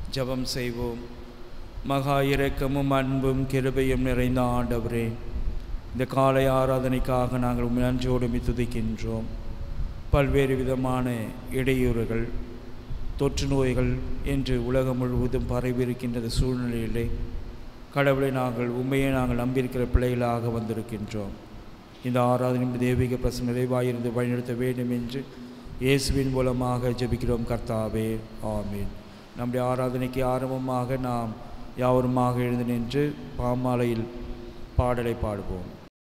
ஜெபம் செய்வோம் மகா இரக்கமும் அன்பும் கிருபையும் நிறைந்த ஆண்டவரே இந்த காலை ஆராதனைக்காக நாங்கள் உம்மை நன்றியோடு துதிக்கின்றோம் பல்வேறு விதமான இடையூறுகள் தொற்று நோய்கள் என்று உலகம் முழுவதும் பரவியிருக்கின்ற இந்த சூழ்நிலையிலே கடவுளை நாங்கள் உண்மையை நாங்கள் நம்பியிருக்கிற பிள்ளைகளாக வந்திருக்கின்றோம் இந்த ஆராதனை தெய்வீக பிரசம் நிறைவாயிருந்து வழிநடத்த வேண்டும் என்று இயேசுவின் மூலமாக ஜெபிக்கிறோம் கர்த்தாவே ஆமீன் நம்முடைய ஆராதனைக்கு ஆரம்பமாக நாம் யாவருமாக எழுந்து நின்று பாமாலையில் பாடலை பாடுவோம்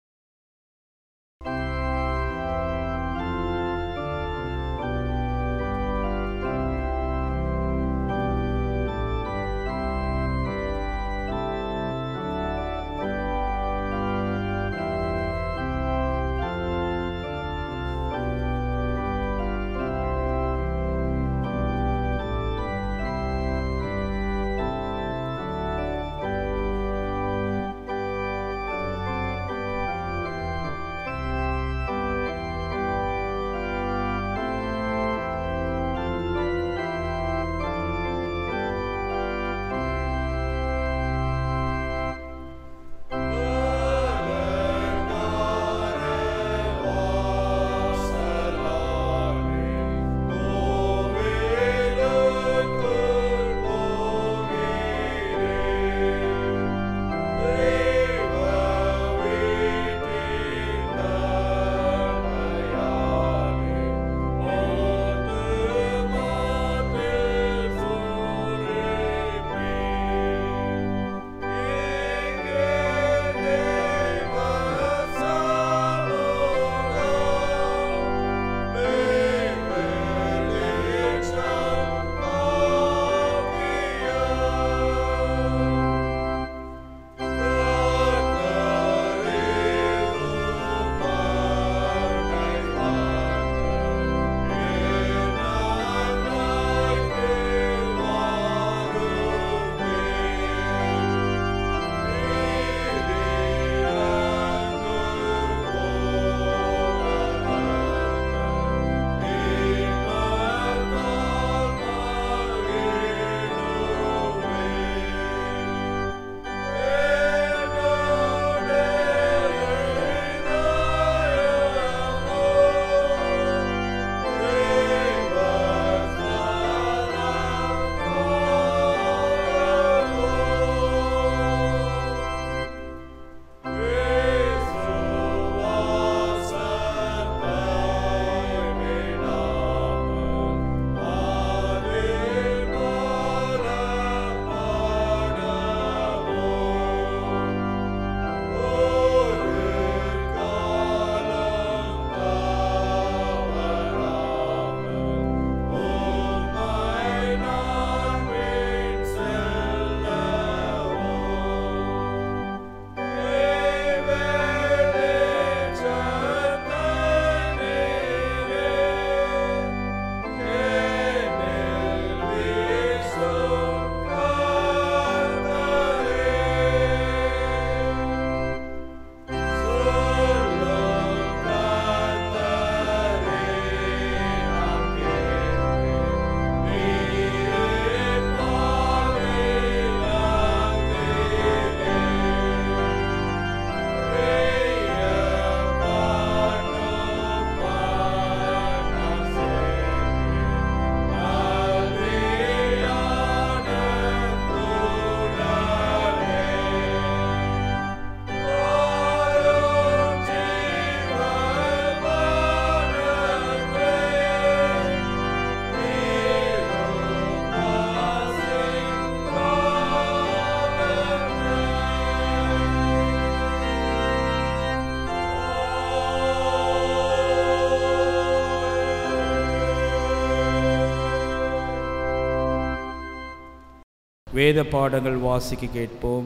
வேத பாடங்கள் வாசிக்க கேட்போம்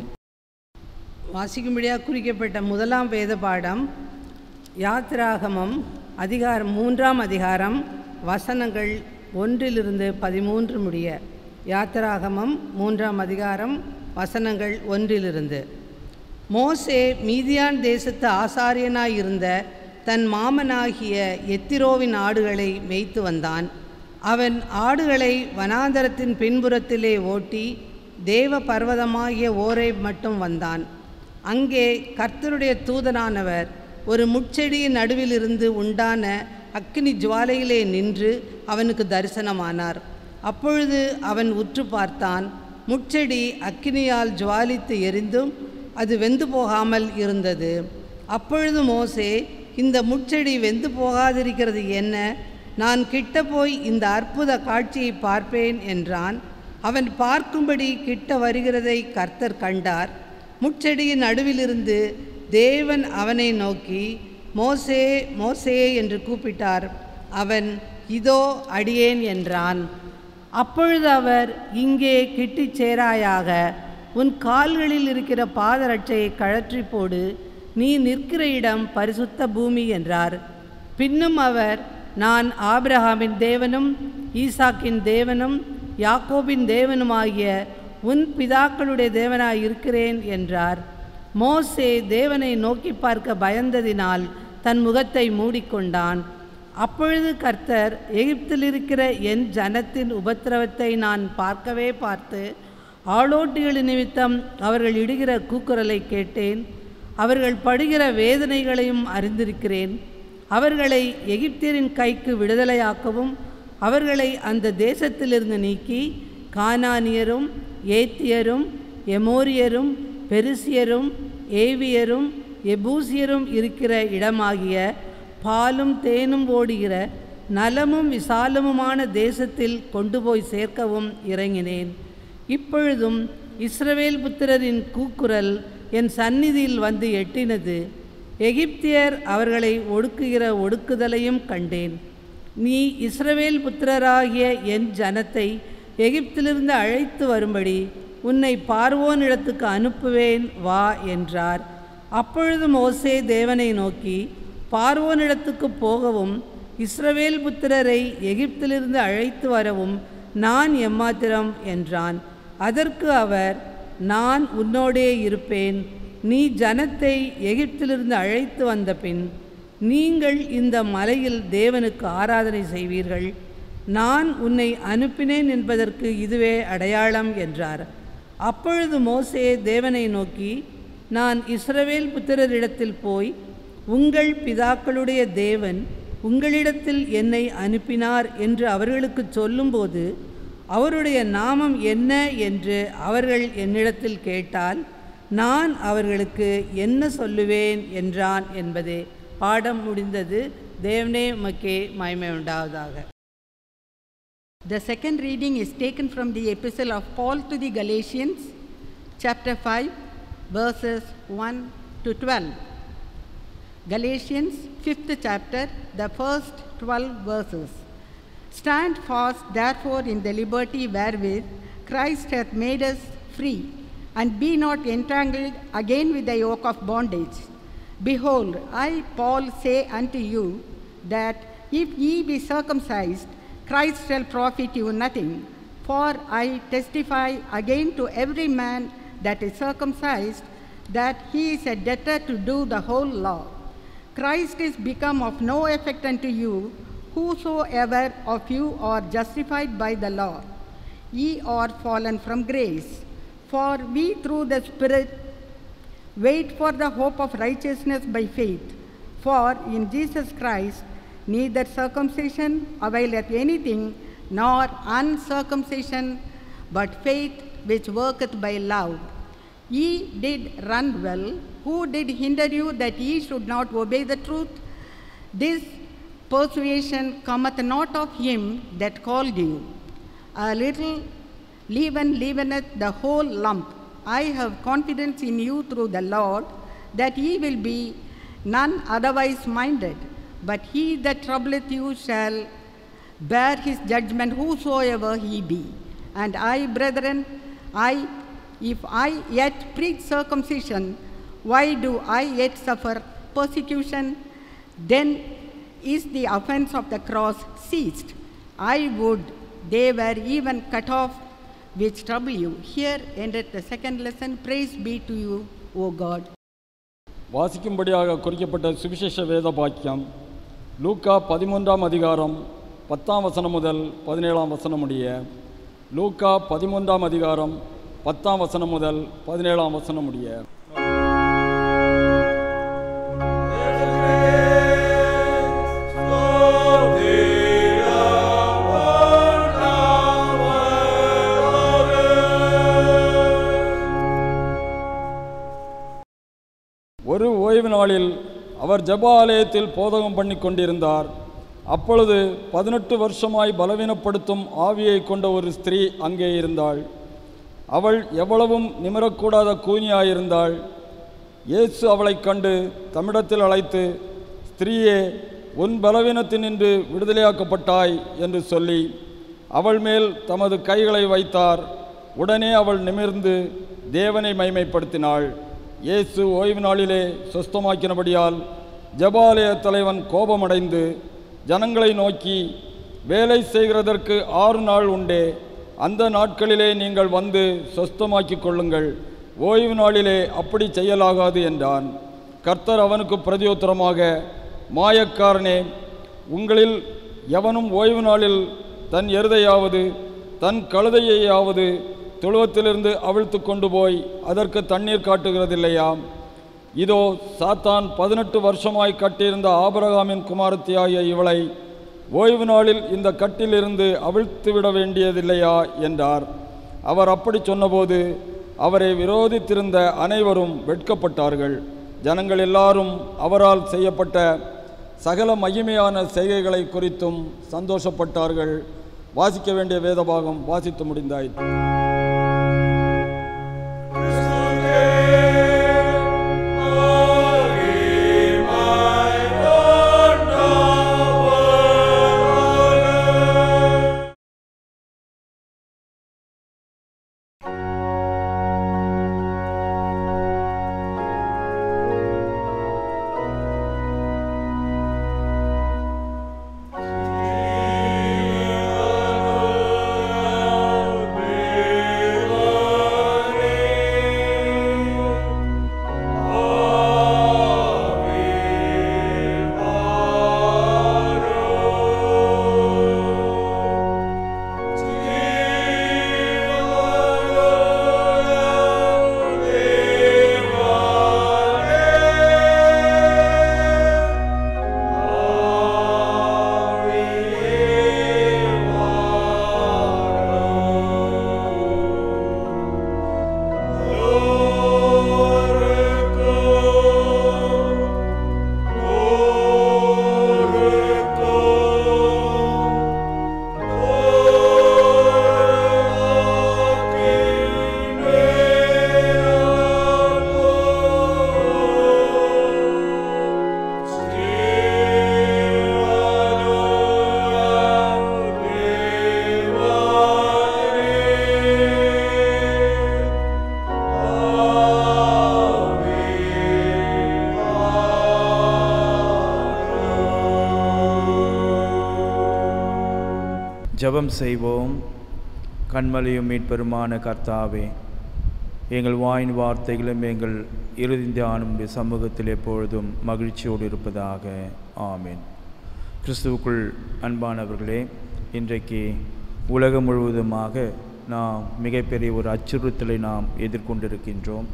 வாசிக்கும்படியாக குறிக்கப்பட்ட முதலாம் வேத பாடம் யாத்திராகமம் அதிகாரம் மூன்றாம் அதிகாரம் வசனங்கள் ஒன்றிலிருந்து பதிமூன்று முடிய யாத்திராகமம் மூன்றாம் அதிகாரம் வசனங்கள் ஒன்றிலிருந்து மோசே மீதியான் தேசத்து ஆசாரியனாயிருந்த தன் மாமனாகிய எத்திரோவின் ஆடுகளை மேய்த்து வந்தான் அவன் ஆடுகளை வனாந்தரத்தின் பின்புறத்திலே ஓட்டி தேவ பர்வதமாகிய ஓரை மட்டும் வந்தான் அங்கே கர்த்தருடைய தூதனானவர் ஒரு முட்செடியின் நடுவிலிருந்து உண்டான அக்கினி ஜுவாலையிலே நின்று அவனுக்கு தரிசனமானார் அப்பொழுது அவன் உற்று பார்த்தான் முட்செடி அக்கினியால் ஜுவாலித்து எரிந்தும் அது வெந்து போகாமல் இருந்தது அப்பொழுது மோசே இந்த முட்செடி வெந்து போகாதிருக்கிறது என்ன நான் கிட்ட போய் இந்த அற்புத காட்சியை பார்ப்பேன் என்றான் அவன் பார்க்கும்படி கிட்ட வருகிறதை கர்த்தர் கண்டார் முட்செடியின் நடுவிலிருந்து தேவன் அவனை நோக்கி மோசே மோசே என்று கூப்பிட்டார் அவன் இதோ அடியேன் என்றான் அப்பொழுது அவர் இங்கே கிட்டிச் சேராயாக உன் கால்களில் இருக்கிற பாதரட்சையை கழற்றி போடு நீ நிற்கிற இடம் பரிசுத்த பூமி என்றார் பின்னும் அவர் நான் ஆபிரகாமின் தேவனும் ஈசாக்கின் தேவனும் யாக்கோபின் தேவனுமாகிய உன் பிதாக்களுடைய தேவனாய் இருக்கிறேன் என்றார் மோசே தேவனை நோக்கி பார்க்க பயந்ததினால் தன் முகத்தை மூடிக்கொண்டான் அப்பொழுது கர்த்தர் எகிப்தில் இருக்கிற என் ஜனத்தின் உபத்திரவத்தை நான் பார்க்கவே பார்த்து ஆளோட்டிகளின் நிமித்தம் அவர்கள் இடுகிற கூக்குரலை கேட்டேன் அவர்கள் படுகிற வேதனைகளையும் அறிந்திருக்கிறேன் அவர்களை எகிப்தியரின் கைக்கு விடுதலையாக்கவும் அவர்களை அந்த தேசத்திலிருந்து நீக்கி கானானியரும் ஏத்தியரும் எமோரியரும் பெருசியரும் ஏவியரும் எபூசியரும் இருக்கிற இடமாகிய பாலும் தேனும் ஓடுகிற நலமும் விசாலமுமான தேசத்தில் கொண்டு போய் சேர்க்கவும் இறங்கினேன் இப்பொழுதும் இஸ்ரவேல் புத்திரரின் கூக்குரல் என் சந்நிதியில் வந்து எட்டினது எகிப்தியர் அவர்களை ஒடுக்குகிற ஒடுக்குதலையும் கண்டேன் நீ இஸ்ரவேல் புத்திரராகிய என் ஜனத்தை எகிப்திலிருந்து அழைத்து வரும்படி உன்னை பார்வோனிடத்துக்கு அனுப்புவேன் வா என்றார் அப்பொழுது மோசே தேவனை நோக்கி பார்வோனிடத்துக்கு போகவும் இஸ்ரவேல் புத்திரரை எகிப்திலிருந்து அழைத்து வரவும் நான் எம்மாத்திரம் என்றான் அதற்கு அவர் நான் உன்னோடே இருப்பேன் நீ ஜனத்தை எகிப்திலிருந்து அழைத்து வந்த பின் நீங்கள் இந்த மலையில் தேவனுக்கு ஆராதனை செய்வீர்கள் நான் உன்னை அனுப்பினேன் என்பதற்கு இதுவே அடையாளம் என்றார் அப்பொழுது மோசே தேவனை நோக்கி நான் இஸ்ரவேல் புத்திரரிடத்தில் போய் உங்கள் பிதாக்களுடைய தேவன் உங்களிடத்தில் என்னை அனுப்பினார் என்று அவர்களுக்கு சொல்லும்போது அவருடைய நாமம் என்ன என்று அவர்கள் என்னிடத்தில் கேட்டால் நான் அவர்களுக்கு என்ன சொல்லுவேன் என்றான் என்பதே பாடம் முடிந்தது தேவனே உமக்கே மகிமை உண்டாவதாக The second reading is taken from the epistle of Paul to the Galatians, chapter 5, verses 1 to 12. Galatians, 5th chapter, the first 12 verses. Stand fast, therefore, in the liberty wherewith Christ hath made us free, and be not entangled again with the yoke of bondage. Behold, I, Paul, say unto you that if ye be circumcised, Christ shall profit you nothing. For I testify again to every man that is circumcised that he is a debtor to do the whole law. Christ is become of no effect unto you, whosoever of you are justified by the law. Ye are fallen from grace. For we through the Spirit wait for the hope of righteousness by faith. For in Jesus Christ neither circumcision availeth anything, nor uncircumcision, but faith which worketh by love. Ye did run well. Who did hinder you that ye should not obey the truth? This persuasion cometh not of him that called you. A little leaven leaveneth the whole lump. I have confidence in you through the Lord that ye will be none otherwise minded, but he that troubleth you shall bear his judgment whosoever he be. And I, brethren, I, if I yet preach circumcision, why do I yet suffer persecution? Then is the offense of the cross ceased. I would they were even cut off which trouble you. Here ended the second lesson. Praise be to you, O God. வாசிக்கும்படியாக குறிக்கப்பட்ட சுவிசேஷ வேத பாக்கியம் லூக்கா பதிமூன்றாம் அதிகாரம் பத்தாம் வசனம் முதல் பதினேழாம் வசனம் முடிய லூக்கா பதிமூன்றாம் அதிகாரம் பத்தாம் வசனம் முதல் பதினேழாம் வசனம் முடிய ஒரு ஓய்வு நாளில் அவர் ஜெப ஆலயத்தில் போதகம் பண்ணி கொண்டிருந்தார் அப்பொழுது பதினெட்டு வருஷமாய் பலவீனப்படுத்தும் ஆவியை கொண்ட ஒரு ஸ்திரீ அங்கே இருந்தாள் அவள் எவ்வளவும் நிமிரக்கூடாத கூனியாயிருந்தாள் இயேசு அவளைக் கண்டு தம்மிடத்தில் அழைத்து ஸ்திரீயே உன் பலவீனத்தினின்று விடுதலையாக்கப்பட்டாய் என்று சொல்லி அவள் மேல் தமது கைகளை வைத்தார் உடனே அவள் நிமிர்ந்து தேவனை மைமைப்படுத்தினாள் இயேசு ஓய்வு நாளிலே சுஸ்தமாக்கினபடியால் ஜபாலய தலைவன் கோபமடைந்து ஜனங்களை நோக்கி வேலை செய்கிறதற்கு ஆறு நாள் உண்டே அந்த நாட்களிலே நீங்கள் வந்து சொஸ்தமாக்கிக் கொள்ளுங்கள் ஓய்வு நாளிலே அப்படி செய்யலாகாது என்றான் கர்த்தர் அவனுக்கு பிரதியுத்தரமாக மாயக்காரனே உங்களில் எவனும் ஓய்வு நாளில் தன் எருதையாவது தன் கழுதையையாவது தொழுவத்திலிருந்து அவிழ்த்து கொண்டு போய் அதற்கு தண்ணீர் காட்டுகிறதில்லையாம் இதோ சாத்தான் பதினெட்டு வருஷமாய் கட்டியிருந்த ஆபரகாமின் குமாரத்தியாகிய இவளை ஓய்வு நாளில் இந்த கட்டிலிருந்து அவிழ்த்து விட வேண்டியதில்லையா என்றார் அவர் அப்படி சொன்னபோது அவரை விரோதித்திருந்த அனைவரும் வெட்கப்பட்டார்கள் ஜனங்கள் எல்லாரும் அவரால் செய்யப்பட்ட சகல மகிமையான செய்கைகளை குறித்தும் சந்தோஷப்பட்டார்கள் வாசிக்க வேண்டிய வேதபாகம் வாசித்து முடிந்தாயிற்று ஜெபம் செய்வோம் கண்மலையும் மீட்பெருமான கர்த்தாவே எங்கள் வாயின் வார்த்தைகளும் எங்கள் இறுதி தியானம் சமூகத்தில் எப்பொழுதும் மகிழ்ச்சியோடு இருப்பதாக ஆமென் கிறிஸ்துவுக்குள் அன்பானவர்களே இன்றைக்கு உலகம் முழுவதுமாக நாம் மிகப்பெரிய ஒரு அச்சுறுத்தலை நாம் எதிர்கொண்டிருக்கின்றோம்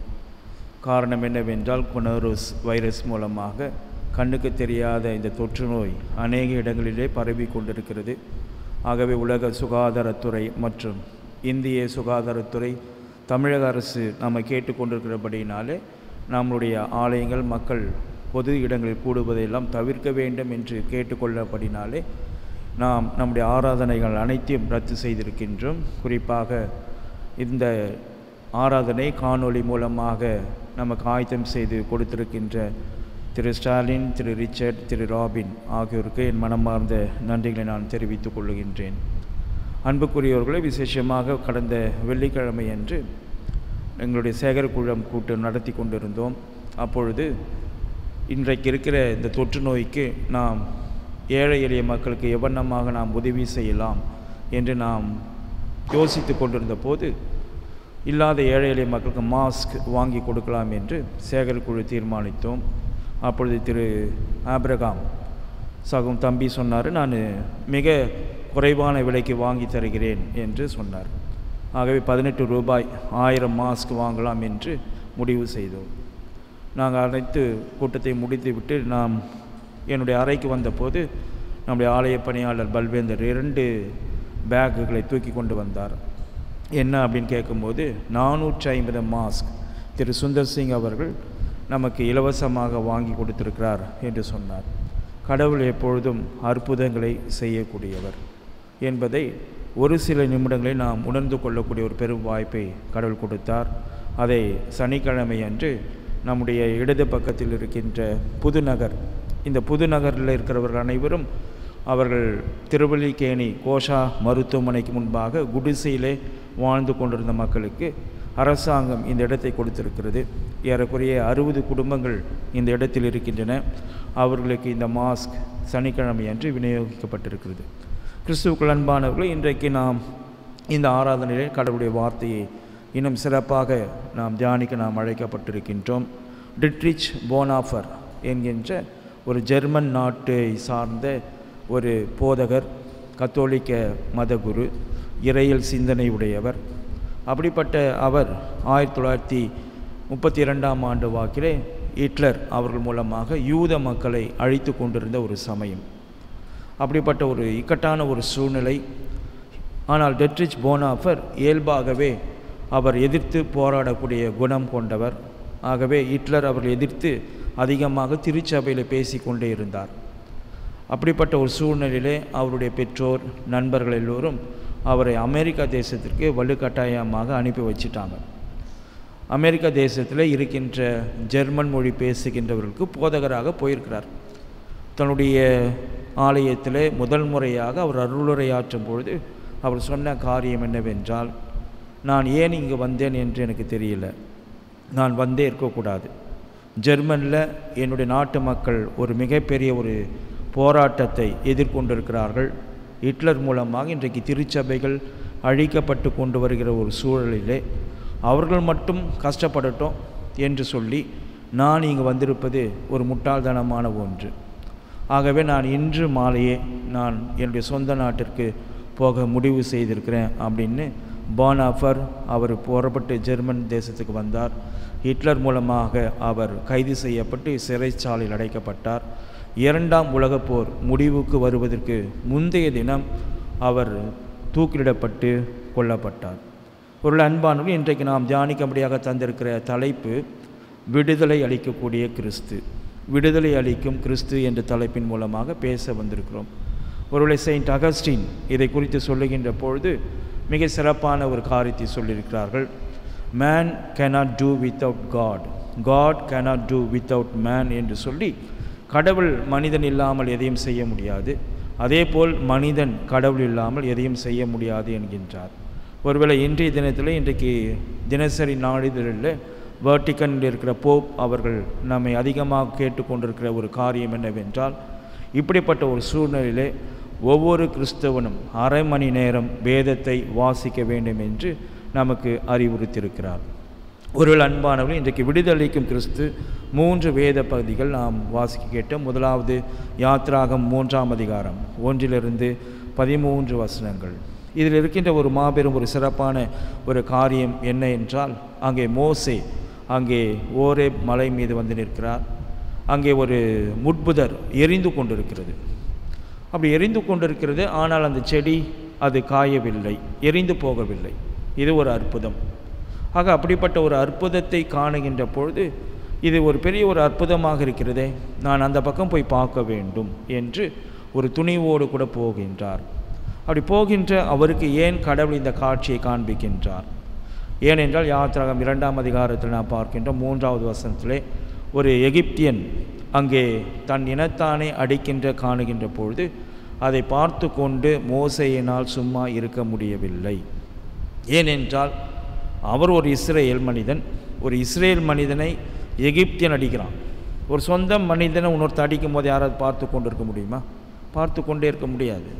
காரணம் என்னவென்றால் கொனரோஸ் வைரஸ் மூலமாக கண்ணுக்கு தெரியாத இந்த தொற்று நோய் அநேக இடங்களிலே பரவி கொண்டிருக்கிறது ஆகவே உலக சுகாதாரத்துறை மற்றும் இந்திய சுகாதாரத்துறை தமிழக அரசு நம்ம கேட்டுக்கொண்டிருக்கிறபடினாலே நம்முடைய ஆலயங்கள் மக்கள் பொது இடங்களில் கூடுவதையெல்லாம் தவிர்க்க வேண்டும் என்று கேட்டுக்கொள்ளபடினாலே நாம் நம்முடைய ஆராதனைகள் அனைத்தையும் ரத்து செய்திருக்கின்றோம் குறிப்பாக இந்த ஆராதனை காணொளி மூலமாக நமக்கு ஆயத்தம் செய்து கொடுத்திருக்கின்ற திரு ஸ்டாலின் திரு ரிச்சர்ட் திரு ராபின் ஆகியோருக்கு என் மனமார்ந்த நன்றிகளை நான் தெரிவித்துக் கொள்கின்றேன் அன்புக்குரியவர்களை விசேஷமாக கடந்த வெள்ளிக்கிழமை அன்று எங்களுடைய சேகரக்குழம் கூட்டம் நடத்தி கொண்டிருந்தோம் அப்பொழுது இன்றைக்கு இருக்கிற இந்த தொற்று நோய்க்கு நாம் ஏழை எளிய மக்களுக்கு எவ்வண்ணமாக நாம் உதவி செய்யலாம் என்று நாம் யோசித்து கொண்டிருந்த போது இல்லாத ஏழை எளிய மக்களுக்கு மாஸ்க் வாங்கி கொடுக்கலாம் என்று சேகர் குழு தீர்மானித்தோம் அப்பொழுது திரு ஆப்ரகாம் சகும் தம்பி சொன்னார் நான் மிக குறைவான விலைக்கு வாங்கி தருகிறேன் என்று சொன்னார் ஆகவே பதினெட்டு ரூபாய் ஆயிரம் மாஸ்க் வாங்கலாம் என்று முடிவு செய்தோம் நாங்கள் அனைத்து கூட்டத்தை முடித்துவிட்டு நாம் என்னுடைய அறைக்கு வந்தபோது நம்முடைய ஆலய பணியாளர் பல்வேந்தர் இரண்டு பேக்குகளை தூக்கி கொண்டு வந்தார் என்ன அப்படின்னு கேட்கும்போது நானூற்றி ஐம்பது மாஸ்க் திரு சுந்தர் சிங் அவர்கள் நமக்கு இலவசமாக வாங்கி கொடுத்திருக்கிறார் என்று சொன்னார் கடவுள் எப்பொழுதும் அற்புதங்களை செய்யக்கூடியவர் என்பதை ஒரு சில நிமிடங்களில் நாம் உணர்ந்து கொள்ளக்கூடிய ஒரு பெரும் வாய்ப்பை கடவுள் கொடுத்தார் அதை சனிக்கிழமை அன்று நம்முடைய இடது பக்கத்தில் இருக்கின்ற புதுநகர் இந்த புதுநகரில் இருக்கிறவர்கள் அனைவரும் அவர்கள் திருவல்லிக்கேணி கோஷா மருத்துவமனைக்கு முன்பாக குடிசையிலே வாழ்ந்து கொண்டிருந்த மக்களுக்கு அரசாங்கம் இந்த இடத்தை கொடுத்திருக்கிறது ஏறக்குறைய அறுபது குடும்பங்கள் இந்த இடத்தில் இருக்கின்றன அவர்களுக்கு இந்த மாஸ்க் சனிக்கிழமை அன்று விநியோகிக்கப்பட்டிருக்கிறது கிறிஸ்துவுக்குள் அன்பானவர்கள் இன்றைக்கு நாம் இந்த ஆராதனையிலே கடவுளுடைய வார்த்தையை இன்னும் சிறப்பாக நாம் தியானிக்க நாம் அழைக்கப்பட்டிருக்கின்றோம் டிட்ரிச் போனாஃபர் என்கின்ற ஒரு ஜெர்மன் நாட்டை சார்ந்த ஒரு போதகர் கத்தோலிக்க மதகுரு இறையல் சிந்தனை உடையவர் அப்படிப்பட்ட அவர் ஆயிரத்தி தொள்ளாயிரத்தி முப்பத்தி இரண்டாம் ஆண்டு வாக்கிலே ஹிட்லர் அவர்கள் மூலமாக யூத மக்களை அழித்து கொண்டிருந்த ஒரு சமயம் அப்படிப்பட்ட ஒரு இக்கட்டான ஒரு சூழ்நிலை ஆனால் டெட்ரிச் போனாஃபர் இயல்பாகவே அவர் எதிர்த்து போராடக்கூடிய குணம் கொண்டவர் ஆகவே ஹிட்லர் அவர்கள் எதிர்த்து அதிகமாக திருச்சபையில் பேசி கொண்டே இருந்தார் அப்படிப்பட்ட ஒரு சூழ்நிலையிலே அவருடைய பெற்றோர் நண்பர்கள் எல்லோரும் அவரை அமெரிக்கா தேசத்திற்கு வலுக்கட்டாயமாக அனுப்பி வச்சிட்டாங்க அமெரிக்கா தேசத்தில் இருக்கின்ற ஜெர்மன் மொழி பேசுகின்றவர்களுக்கு போதகராக போயிருக்கிறார் தன்னுடைய ஆலயத்தில் முதல் முறையாக அவர் அருளுரையாற்றும் பொழுது அவர் சொன்ன காரியம் என்னவென்றால் நான் ஏன் இங்கு வந்தேன் என்று எனக்கு தெரியல நான் வந்தே இருக்கக்கூடாது ஜெர்மனில் என்னுடைய நாட்டு மக்கள் ஒரு மிகப்பெரிய ஒரு போராட்டத்தை எதிர்கொண்டிருக்கிறார்கள் ஹிட்லர் மூலமாக இன்றைக்கு திருச்சபைகள் அழிக்கப்பட்டு கொண்டு வருகிற ஒரு சூழலிலே அவர்கள் மட்டும் கஷ்டப்படட்டும் என்று சொல்லி நான் இங்கு வந்திருப்பது ஒரு முட்டாள்தனமான ஒன்று ஆகவே நான் இன்று மாலையே நான் என்னுடைய சொந்த நாட்டிற்கு போக முடிவு செய்திருக்கிறேன் அப்படின்னு பானாஃபர் அவர் புறப்பட்டு ஜெர்மன் தேசத்துக்கு வந்தார் ஹிட்லர் மூலமாக அவர் கைது செய்யப்பட்டு சிறைச்சாலையில் அடைக்கப்பட்டார் இரண்டாம் உலகப் போர் முடிவுக்கு வருவதற்கு முந்தைய தினம் அவர் தூக்கிலிடப்பட்டு கொல்லப்பட்டார் ஒரு அன்பானவர்கள் இன்றைக்கு நாம் தியானிக்கும்படியாக தந்திருக்கிற தலைப்பு விடுதலை அளிக்கக்கூடிய கிறிஸ்து விடுதலை அளிக்கும் கிறிஸ்து என்ற தலைப்பின் மூலமாக பேச வந்திருக்கிறோம் ஒருவேளை செயின்ட் அகஸ்டின் இதை குறித்து சொல்லுகின்ற பொழுது மிக சிறப்பான ஒரு காரியத்தை சொல்லியிருக்கிறார்கள் man cannot do without God God cannot do without man என்று சொல்லி கடவுள் மனிதன் இல்லாமல் எதையும் செய்ய முடியாது அதேபோல் மனிதன் கடவுள் இல்லாமல் எதையும் செய்ய முடியாது என்கின்றார் ஒருவேளை இன்றைய தினத்தில் இன்றைக்கு தினசரி நாளிதழில் வேர்ட்டிக்கனில் இருக்கிற போப் அவர்கள் நம்மை அதிகமாக கேட்டுக்கொண்டிருக்கிற ஒரு காரியம் என்னவென்றால் இப்படிப்பட்ட ஒரு சூழ்நிலையிலே ஒவ்வொரு கிறிஸ்தவனும் அரை மணி நேரம் வேதத்தை வாசிக்க வேண்டும் என்று நமக்கு அறிவுறுத்தியிருக்கிறார் ஒருவேளை அன்பானவர்கள் இன்றைக்கு விடுதலைக்கும் கிறிஸ்து மூன்று வேத பகுதிகள் நாம் வாசிக்க கேட்டோம் முதலாவது யாத்ராகம் மூன்றாம் அதிகாரம் ஒன்றிலிருந்து பதிமூன்று வசனங்கள் இதில் இருக்கின்ற ஒரு மாபெரும் ஒரு சிறப்பான ஒரு காரியம் என்ன என்றால் அங்கே மோசே அங்கே ஓரே மலை மீது வந்து நிற்கிறார் அங்கே ஒரு முட்புதர் எரிந்து கொண்டிருக்கிறது அப்படி எரிந்து கொண்டிருக்கிறது ஆனால் அந்த செடி அது காயவில்லை எரிந்து போகவில்லை இது ஒரு அற்புதம் ஆக அப்படிப்பட்ட ஒரு அற்புதத்தை காணுகின்ற பொழுது இது ஒரு பெரிய ஒரு அற்புதமாக இருக்கிறதே நான் அந்த பக்கம் போய் பார்க்க வேண்டும் என்று ஒரு துணிவோடு கூட போகின்றார் அப்படி போகின்ற அவருக்கு ஏன் கடவுள் இந்த காட்சியை காண்பிக்கின்றார் ஏனென்றால் யாத்திராகம் இரண்டாம் அதிகாரத்தில் நாம் பார்க்கின்றோம் மூன்றாவது வசனத்திலே ஒரு எகிப்தியன் அங்கே தன் இனத்தானே அடிக்கின்ற காணுகின்ற பொழுது அதை பார்த்து கொண்டு மோசையினால் சும்மா இருக்க முடியவில்லை ஏனென்றால் அவர் ஒரு இஸ்ரேல் மனிதன் ஒரு இஸ்ரேல் மனிதனை எகிப்தியன் அடிக்கிறான் ஒரு சொந்த மனிதனை இன்னொருத்த அடிக்கும் போது யாராவது பார்த்து கொண்டு இருக்க முடியுமா பார்த்து கொண்டே இருக்க முடியாது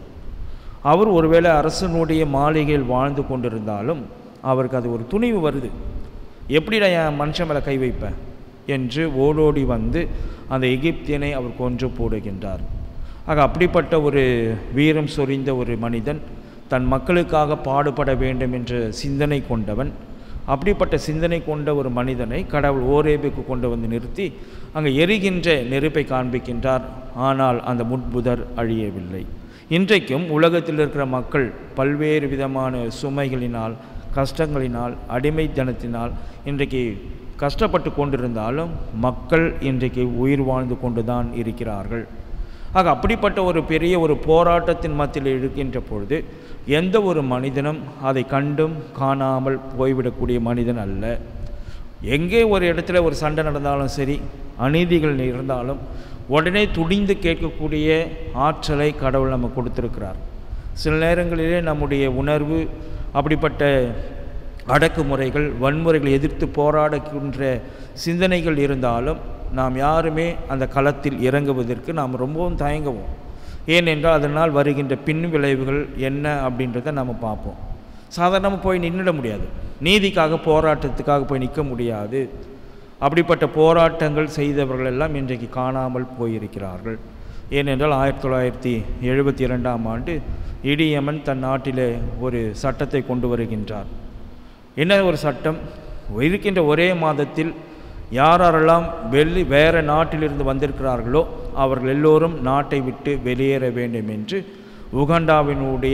அவர் ஒருவேளை அரசனுடைய மாளிகையில் வாழ்ந்து கொண்டிருந்தாலும் அவருக்கு அது ஒரு துணிவு வருது எப்படிடா என் மனுஷன் மேலே கை வைப்பேன் என்று ஓடோடி வந்து அந்த எகிப்தியனை அவர் கொன்று போடுகின்றார் ஆக அப்படிப்பட்ட ஒரு வீரம் சொரிந்த ஒரு மனிதன் தன் மக்களுக்காக பாடுபட வேண்டும் என்ற சிந்தனை கொண்டவன் அப்படிப்பட்ட சிந்தனை கொண்ட ஒரு மனிதனை கடவுள் ஓரேபுக்கு கொண்டு வந்து நிறுத்தி அங்கே எரிகின்ற நெருப்பை காண்பிக்கின்றார் ஆனால் அந்த முட்புதர் அழியவில்லை இன்றைக்கும் உலகத்தில் இருக்கிற மக்கள் பல்வேறு விதமான சுமைகளினால் கஷ்டங்களினால் அடிமைத்தனத்தினால் இன்றைக்கு கஷ்டப்பட்டு கொண்டிருந்தாலும் மக்கள் இன்றைக்கு உயிர் வாழ்ந்து கொண்டு தான் இருக்கிறார்கள் ஆக அப்படிப்பட்ட ஒரு பெரிய ஒரு போராட்டத்தின் மத்தியில் இருக்கின்ற பொழுது எந்த ஒரு மனிதனும் அதை கண்டும் காணாமல் போய்விடக்கூடிய மனிதன் அல்ல எங்கே ஒரு இடத்துல ஒரு சண்டை நடந்தாலும் சரி அநீதிகள் இருந்தாலும் உடனே துடிந்து கேட்கக்கூடிய ஆற்றலை கடவுள் நம்ம கொடுத்திருக்கிறார் சில நேரங்களிலே நம்முடைய உணர்வு அப்படிப்பட்ட அடக்குமுறைகள் வன்முறைகளை எதிர்த்து போராடுகின்ற சிந்தனைகள் இருந்தாலும் நாம் யாருமே அந்த களத்தில் இறங்குவதற்கு நாம் ரொம்பவும் தயங்குவோம் ஏனென்றால் அதனால் வருகின்ற பின் விளைவுகள் என்ன அப்படின்றத நம்ம பார்ப்போம் சாதாரணமாக போய் நின்றுட முடியாது நீதிக்காக போராட்டத்துக்காக போய் நிற்க முடியாது அப்படிப்பட்ட போராட்டங்கள் செய்தவர்கள் எல்லாம் இன்றைக்கு காணாமல் போயிருக்கிறார்கள் ஏனென்றால் ஆயிரத்தி தொள்ளாயிரத்தி எழுபத்தி இரண்டாம் ஆண்டு இடியமன் தன் நாட்டிலே ஒரு சட்டத்தை கொண்டு வருகின்றார் என்ன ஒரு சட்டம் இருக்கின்ற ஒரே மாதத்தில் யாரெல்லாம் வெளி வேறு நாட்டிலிருந்து வந்திருக்கிறார்களோ அவர்கள் எல்லோரும் நாட்டை விட்டு வெளியேற வேண்டும் என்று உகண்டாவினுடைய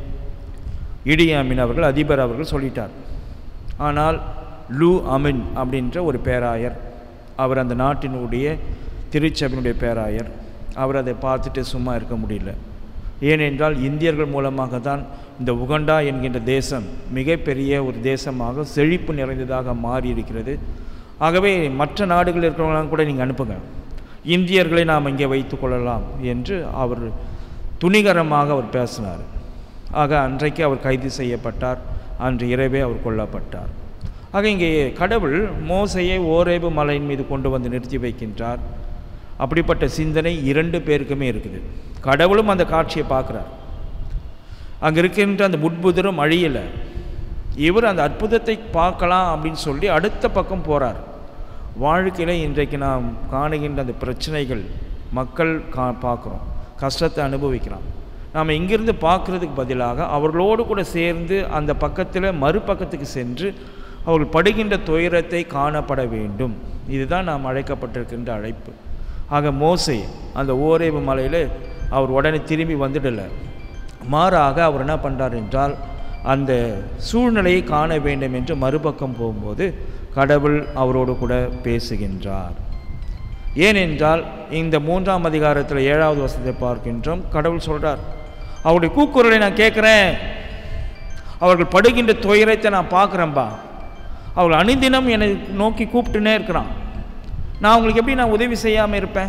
இடியாமின் அவர்கள் அதிபர் அவர்கள் சொல்லிட்டார் ஆனால் லூ அமின் அப்படின்ற ஒரு பேராயர் அவர் அந்த நாட்டினுடைய திருச்சபையினுடைய பேராயர் அவர் அதை பார்த்துட்டு சும்மா இருக்க முடியல ஏனென்றால் இந்தியர்கள் மூலமாக தான் இந்த உகண்டா என்கின்ற தேசம் மிகப்பெரிய ஒரு தேசமாக செழிப்பு நிறைந்ததாக மாறி இருக்கிறது ஆகவே மற்ற நாடுகளில் இருக்கிறவங்களாம் கூட நீங்கள் அனுப்புங்க இந்தியர்களை நாம் இங்கே வைத்து கொள்ளலாம் என்று அவர் துணிகரமாக அவர் பேசினார் ஆக அன்றைக்கு அவர் கைது செய்யப்பட்டார் அன்று இரவே அவர் கொல்லப்பட்டார் ஆக இங்கே கடவுள் மோசையை ஓரேபு மலையின் மீது கொண்டு வந்து நிறுத்தி வைக்கின்றார் அப்படிப்பட்ட சிந்தனை இரண்டு பேருக்குமே இருக்குது கடவுளும் அந்த காட்சியை பார்க்குறார் அங்கே இருக்கின்ற அந்த முட்புதரும் அழியலை இவர் அந்த அற்புதத்தை பார்க்கலாம் அப்படின்னு சொல்லி அடுத்த பக்கம் போகிறார் வாழ்க்கையில் இன்றைக்கு நாம் காணுகின்ற அந்த பிரச்சனைகள் மக்கள் கா பார்க்குறோம் கஷ்டத்தை அனுபவிக்கிறோம் நாம் இங்கிருந்து பார்க்குறதுக்கு பதிலாக அவர்களோடு கூட சேர்ந்து அந்த பக்கத்தில் மறுபக்கத்துக்கு சென்று அவர்கள் படுகின்ற துயரத்தை காணப்பட வேண்டும் இதுதான் நாம் அழைக்கப்பட்டிருக்கின்ற அழைப்பு ஆக மோசை அந்த ஓரேவு மலையில் அவர் உடனே திரும்பி வந்துடலை மாறாக அவர் என்ன பண்ணுறார் என்றால் அந்த சூழ்நிலையை காண வேண்டும் என்று மறுபக்கம் போகும்போது கடவுள் அவரோடு கூட பேசுகின்றார் ஏனென்றால் இந்த மூன்றாம் அதிகாரத்தில் ஏழாவது வசனத்தை பார்க்கின்றோம் கடவுள் சொல்கிறார் அவருடைய கூக்குரலை நான் கேட்குறேன் அவர்கள் படுகின்ற துயரத்தை நான் பார்க்குறேன்பா அவர்கள் அனுதினம் என்னை நோக்கி கூப்பிட்டுனே இருக்கிறான் நான் அவங்களுக்கு எப்படி நான் உதவி செய்யாமல் இருப்பேன்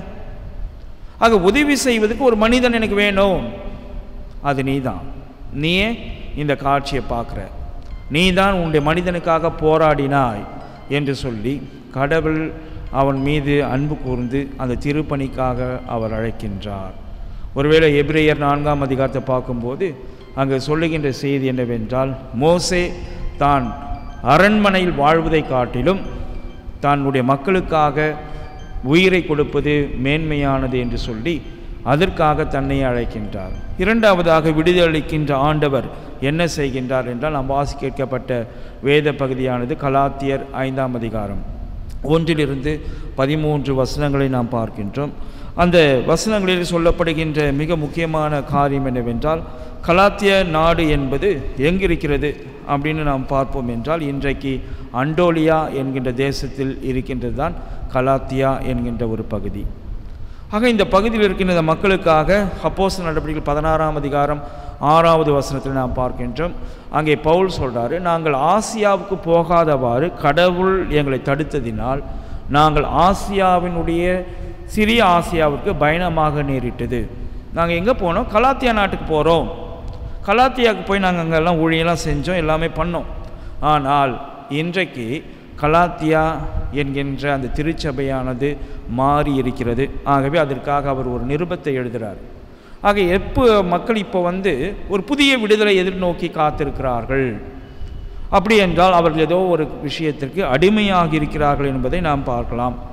ஆக உதவி செய்வதற்கு ஒரு மனிதன் எனக்கு வேணும் அது நீ தான் நீயே இந்த காட்சியை பார்க்குற நீ தான் உன்னுடைய மனிதனுக்காக போராடினாய் என்று சொல்லி கடவுள் அவன் மீது அன்பு கூர்ந்து அந்த திருப்பணிக்காக அவர் அழைக்கின்றார் ஒருவேளை எபிரேயர் நான்காம் அதிகாரத்தை பார்க்கும்போது அங்கே சொல்லுகின்ற செய்தி என்னவென்றால் மோசே தான் அரண்மனையில் வாழ்வதை காட்டிலும் தன்னுடைய மக்களுக்காக உயிரை கொடுப்பது மேன்மையானது என்று சொல்லி அதற்காக தன்னை அழைக்கின்றார் இரண்டாவதாக விடுதளிக்கின்ற ஆண்டவர் என்ன செய்கின்றார் என்றால் நாம் வாசி கேட்கப்பட்ட வேத பகுதியானது கலாத்தியர் ஐந்தாம் அதிகாரம் ஒன்றிலிருந்து பதிமூன்று வசனங்களை நாம் பார்க்கின்றோம் அந்த வசனங்களில் சொல்லப்படுகின்ற மிக முக்கியமான காரியம் என்னவென்றால் கலாத்திய நாடு என்பது எங்கிருக்கிறது அப்படின்னு நாம் பார்ப்போம் என்றால் இன்றைக்கு அண்டோலியா என்கின்ற தேசத்தில் இருக்கின்றது தான் கலாத்தியா என்கின்ற ஒரு பகுதி ஆக இந்த பகுதியில் இருக்கின்ற இந்த மக்களுக்காக அப்போஸ் நடவடிக்கைகள் பதினாறாம் அதிகாரம் ஆறாவது வசனத்தில் நாம் பார்க்கின்றோம் அங்கே பவுல் சொல்கிறாரு நாங்கள் ஆசியாவுக்கு போகாதவாறு கடவுள் எங்களை தடுத்ததினால் நாங்கள் ஆசியாவினுடைய சிறிய ஆசியாவுக்கு பயணமாக நேரிட்டது நாங்கள் எங்கே போனோம் கலாத்தியா நாட்டுக்கு போகிறோம் கலாத்தியாவுக்கு போய் நாங்கள் அங்கெல்லாம் ஊழியெல்லாம் செஞ்சோம் எல்லாமே பண்ணோம் ஆனால் இன்றைக்கு கலாத்தியா என்கின்ற அந்த திருச்சபையானது மாறி இருக்கிறது ஆகவே அதற்காக அவர் ஒரு நிருபத்தை எழுதுகிறார் ஆக எப்போ மக்கள் இப்போ வந்து ஒரு புதிய விடுதலை எதிர்நோக்கி காத்திருக்கிறார்கள் அப்படி என்றால் அவர்கள் ஏதோ ஒரு விஷயத்திற்கு அடிமையாக இருக்கிறார்கள் என்பதை நாம் பார்க்கலாம்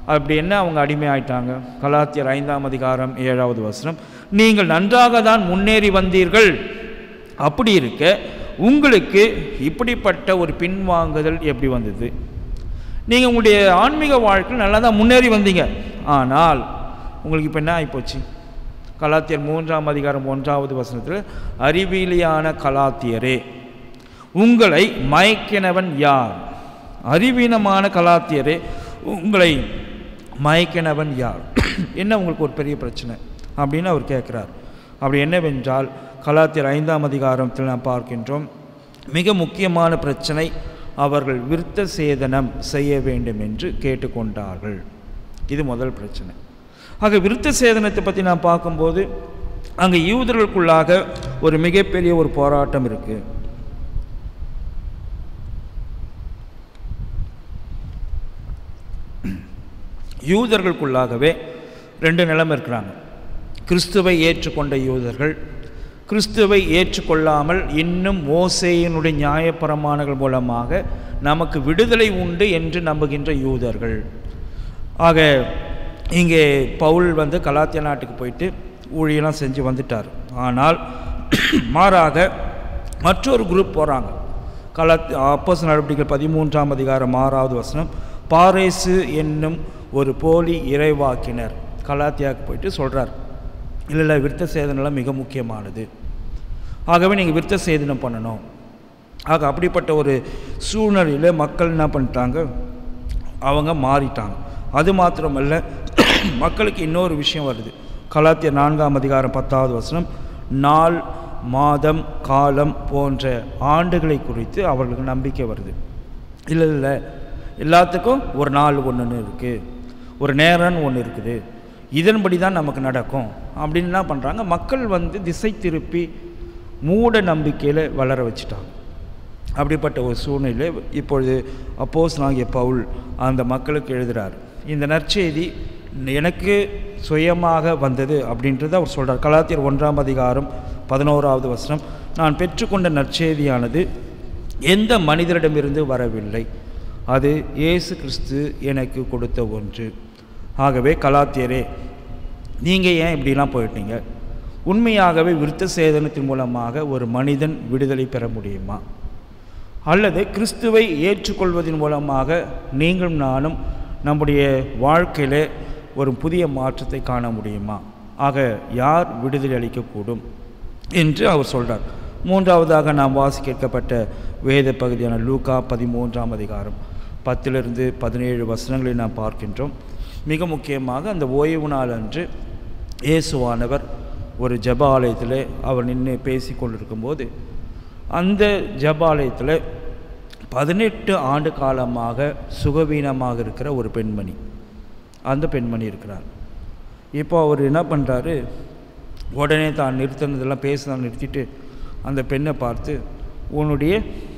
அப்படி என்ன அவங்க அடிமை ஆயிட்டாங்க கலாத்தியர் ஐந்தாம் அதிகாரம் ஏழாவது வசனம் நீங்கள் நன்றாக தான் முன்னேறி வந்தீர்கள் அப்படி இருக்க உங்களுக்கு இப்படிப்பட்ட ஒரு பின்வாங்குதல் எப்படி வந்தது நீங்கள் உங்களுடைய ஆன்மீக வாழ்க்கையில் நல்லா தான் முன்னேறி வந்தீங்க ஆனால் உங்களுக்கு இப்போ என்ன ஆகிப்போச்சு கலாத்தியர் மூன்றாம் அதிகாரம் ஒன்றாவது வசனத்தில் அறிவியலியான கலாத்தியரே உங்களை மயக்கினவன் யார் அறிவீனமான கலாத்தியரே உங்களை மயக்கினவன் யார் என்ன உங்களுக்கு ஒரு பெரிய பிரச்சனை அப்படின்னு அவர் கேட்குறார் அப்படி என்னவென்றால் கலாத்தியர் ஐந்தாம் அதிகாரத்தில் நாம் பார்க்கின்றோம் மிக முக்கியமான பிரச்சனை அவர்கள் விருத்த சேதனம் செய்ய வேண்டும் என்று கேட்டுக்கொண்டார்கள் இது முதல் பிரச்சனை ஆக விருத்த சேதனத்தை பற்றி நான் பார்க்கும்போது அங்கே யூதர்களுக்குள்ளாக ஒரு மிகப்பெரிய ஒரு போராட்டம் இருக்குது யூதர்களுக்குள்ளாகவே ரெண்டு நிலைமை இருக்கிறாங்க கிறிஸ்துவை ஏற்றுக்கொண்ட யூதர்கள் கிறிஸ்துவை ஏற்றுக்கொள்ளாமல் இன்னும் மோசேயினுடைய நியாயப்பிரமாணங்கள் மூலமாக நமக்கு விடுதலை உண்டு என்று நம்புகின்ற யூதர்கள் ஆக இங்கே பவுல் வந்து கலாத்திய நாட்டுக்கு போயிட்டு ஊழியெல்லாம் செஞ்சு வந்துட்டார் ஆனால் மாறாக மற்றொரு குரூப் போகிறாங்க கலாத் அப்போஸ் நடவடிக்கைகள் பதிமூன்றாம் அதிகாரம் ஆறாவது வசனம் பாரேசு என்னும் ஒரு போலி இறைவாக்கினர் கலாத்தியாவுக்கு போயிட்டு சொல்கிறார் இல்லை இல்லை விருத்த சேதனம்லாம் மிக முக்கியமானது ஆகவே நீங்கள் விருத்த சேதனம் பண்ணணும் ஆக அப்படிப்பட்ட ஒரு சூழ்நிலையில் மக்கள் என்ன பண்ணிட்டாங்க அவங்க மாறிட்டாங்க அது மாத்திரமல்ல மக்களுக்கு இன்னொரு விஷயம் வருது கலாத்திய நான்காம் அதிகாரம் பத்தாவது வசனம் நாள் மாதம் காலம் போன்ற ஆண்டுகளை குறித்து அவர்களுக்கு நம்பிக்கை வருது இல்லை இல்லை எல்லாத்துக்கும் ஒரு நாள் ஒன்றுன்னு இருக்குது ஒரு நேரம்னு ஒன்று இருக்குது இதன்படி தான் நமக்கு நடக்கும் அப்படின்னு என்ன பண்ணுறாங்க மக்கள் வந்து திசை திருப்பி மூட நம்பிக்கையில் வளர வச்சுட்டாங்க அப்படிப்பட்ட ஒரு சூழ்நிலை இப்பொழுது அப்போஸ் ஆகிய பவுல் அந்த மக்களுக்கு எழுதுகிறார் இந்த நற்செய்தி எனக்கு சுயமாக வந்தது அப்படின்றத அவர் சொல்கிறார் கலாத்தியர் ஒன்றாம் அதிகாரம் பதினோராவது வசனம் நான் பெற்றுக்கொண்ட நற்செய்தியானது எந்த மனிதரிடமிருந்து வரவில்லை அது இயேசு கிறிஸ்து எனக்கு கொடுத்த ஒன்று ஆகவே கலாத்தியரே நீங்கள் ஏன் இப்படிலாம் போயிட்டீங்க உண்மையாகவே விருத்த சேதனத்தின் மூலமாக ஒரு மனிதன் விடுதலை பெற முடியுமா அல்லது கிறிஸ்துவை ஏற்றுக்கொள்வதன் மூலமாக நீங்களும் நானும் நம்முடைய வாழ்க்கையில் ஒரு புதிய மாற்றத்தை காண முடியுமா ஆக யார் விடுதலை அளிக்கக்கூடும் என்று அவர் சொல்கிறார் மூன்றாவதாக நாம் வாசி கேட்கப்பட்ட வேத பகுதியான லூகா பதிமூன்றாம் அதிகாரம் பத்திலிருந்து பதினேழு வசனங்களை நாம் பார்க்கின்றோம் மிக முக்கியமாக அந்த ஓய்வு நாள் அன்று இயேசுவானவர் ஒரு ஜப ஆலயத்தில் அவர் நின்று பேசி கொண்டிருக்கும்போது அந்த ஜபாலயத்தில் பதினெட்டு ஆண்டு காலமாக சுகவீனமாக இருக்கிற ஒரு பெண்மணி அந்த பெண்மணி இருக்கிறார் இப்போ அவர் என்ன பண்ணுறாரு உடனே தான் நிறுத்தினதெல்லாம் பேச நிறுத்திட்டு அந்த பெண்ணை பார்த்து உன்னுடைய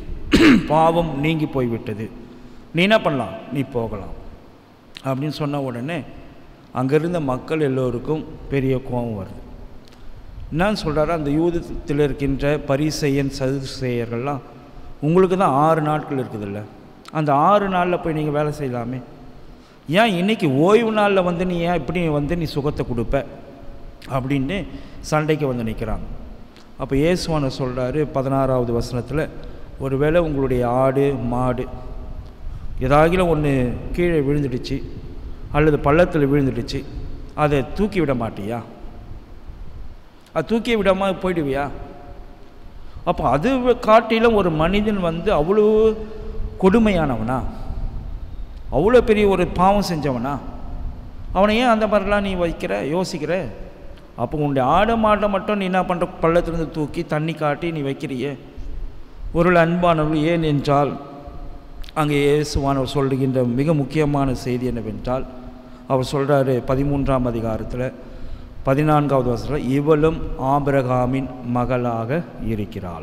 பாவம் நீங்கி போய்விட்டது நீ என்ன பண்ணலாம் நீ போகலாம் அப்படின்னு சொன்ன உடனே அங்கிருந்த மக்கள் எல்லோருக்கும் பெரிய கோபம் வருது என்னன்னு சொல்கிறாரு அந்த யூதத்தில் இருக்கின்ற பரிசெயன் சதுசெயர்கள்லாம் உங்களுக்கு தான் ஆறு நாட்கள் இருக்குதுல்ல அந்த ஆறு நாளில் போய் நீங்கள் வேலை செய்யலாமே ஏன் இன்றைக்கி ஓய்வு நாளில் வந்து நீ ஏன் இப்படி வந்து நீ சுகத்தை கொடுப்ப அப்படின்னு சண்டைக்கு வந்து நிற்கிறாங்க அப்போ இயேசுவான சொல்கிறாரு பதினாறாவது வசனத்தில் ஒருவேளை உங்களுடைய ஆடு மாடு ஏதாகிலும் ஒன்று கீழே விழுந்துடுச்சு அல்லது பள்ளத்தில் விழுந்துடுச்சு அதை தூக்கி விட மாட்டியா அது தூக்கி விடாமல் போயிடுவியா அப்போ அது காட்டிலும் ஒரு மனிதன் வந்து அவ்வளோ கொடுமையானவனா அவ்வளோ பெரிய ஒரு பாவம் செஞ்சவனா அவனை ஏன் அந்த மாதிரிலாம் நீ வைக்கிற யோசிக்கிற அப்போ உன்னுடைய ஆடு மாட்டை மட்டும் நீ என்ன பண்ணுற பள்ளத்திலிருந்து தூக்கி தண்ணி காட்டி நீ வைக்கிறியே ஒரு அன்பானவர்கள் ஏன் என்றால் அங்கே இயேசுவானவர் சொல்லுகின்ற மிக முக்கியமான செய்தி என்னவென்றால் அவர் சொல்கிறாரு பதிமூன்றாம் அதிகாரத்தில் பதினான்காவது வருஷத்தில் இவளும் ஆபிரகாமின் மகளாக இருக்கிறாள்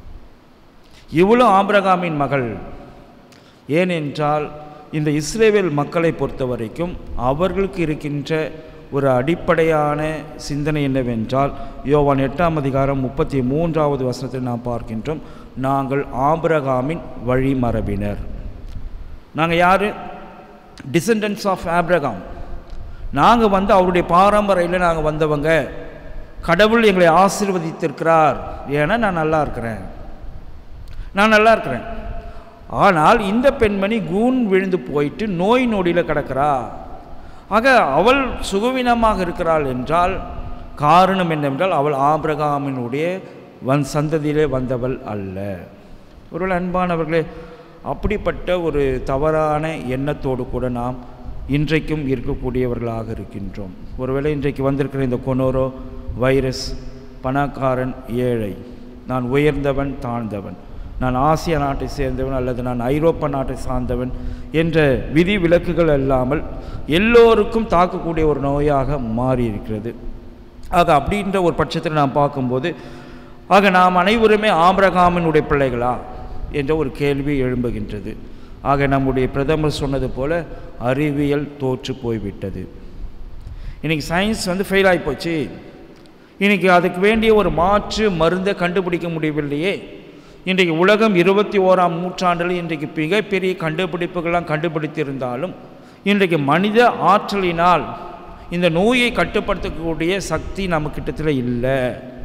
இவளும் ஆபிரகாமின் மகள் ஏனென்றால் இந்த இஸ்ரேவேல் மக்களை பொறுத்த வரைக்கும் அவர்களுக்கு இருக்கின்ற ஒரு அடிப்படையான சிந்தனை என்னவென்றால் யோவான் எட்டாம் அதிகாரம் முப்பத்தி மூன்றாவது வசனத்தில் நாம் பார்க்கின்றோம் நாங்கள் ஆபிரகாமின் வழிமரபினர் நாங்கள் யார் டிசெண்டன்ஸ் ஆஃப் ஆப்ரகாம் நாங்கள் வந்து அவருடைய பாரம்பரையில் நாங்கள் வந்தவங்க கடவுள் எங்களை ஆசீர்வதித்திருக்கிறார் ஏன்னா நான் நல்லா இருக்கிறேன் நான் நல்லா இருக்கிறேன் ஆனால் இந்த பெண்மணி கூன் விழுந்து போயிட்டு நோய் நொடியில் கிடக்கிறா ஆக அவள் சுகவீனமாக இருக்கிறாள் என்றால் காரணம் என்னவென்றால் அவள் ஆபிரகாமினுடைய வன் சந்ததியிலே வந்தவள் அல்ல ஒருவேளை அன்பானவர்களே அப்படிப்பட்ட ஒரு தவறான எண்ணத்தோடு கூட நாம் இன்றைக்கும் இருக்கக்கூடியவர்களாக இருக்கின்றோம் ஒருவேளை இன்றைக்கு வந்திருக்கிற இந்த கொனோரோ வைரஸ் பணக்காரன் ஏழை நான் உயர்ந்தவன் தாழ்ந்தவன் நான் ஆசிய நாட்டை சேர்ந்தவன் அல்லது நான் ஐரோப்பா நாட்டை சார்ந்தவன் என்ற விதி விலக்குகள் இல்லாமல் எல்லோருக்கும் தாக்கக்கூடிய ஒரு நோயாக மாறி இருக்கிறது ஆக அப்படின்ற ஒரு பட்சத்தில் நாம் பார்க்கும்போது ஆக நாம் அனைவருமே ஆபிரகாமினுடைய பிள்ளைகளா என்ற ஒரு கேள்வி எழும்புகின்றது ஆக நம்முடைய பிரதமர் சொன்னது போல அறிவியல் தோற்று போய்விட்டது இன்றைக்கி சயின்ஸ் வந்து ஃபெயில் ஆகி போச்சு இன்றைக்கி அதுக்கு வேண்டிய ஒரு மாற்று மருந்தை கண்டுபிடிக்க முடியவில்லையே இன்றைக்கு உலகம் இருபத்தி ஓராம் நூற்றாண்டில் இன்றைக்கு மிகப்பெரிய கண்டுபிடிப்புகள்லாம் கண்டுபிடித்திருந்தாலும் இன்றைக்கு மனித ஆற்றலினால் இந்த நோயை கட்டுப்படுத்தக்கூடிய சக்தி நம்ம கிட்டத்தில் இல்லை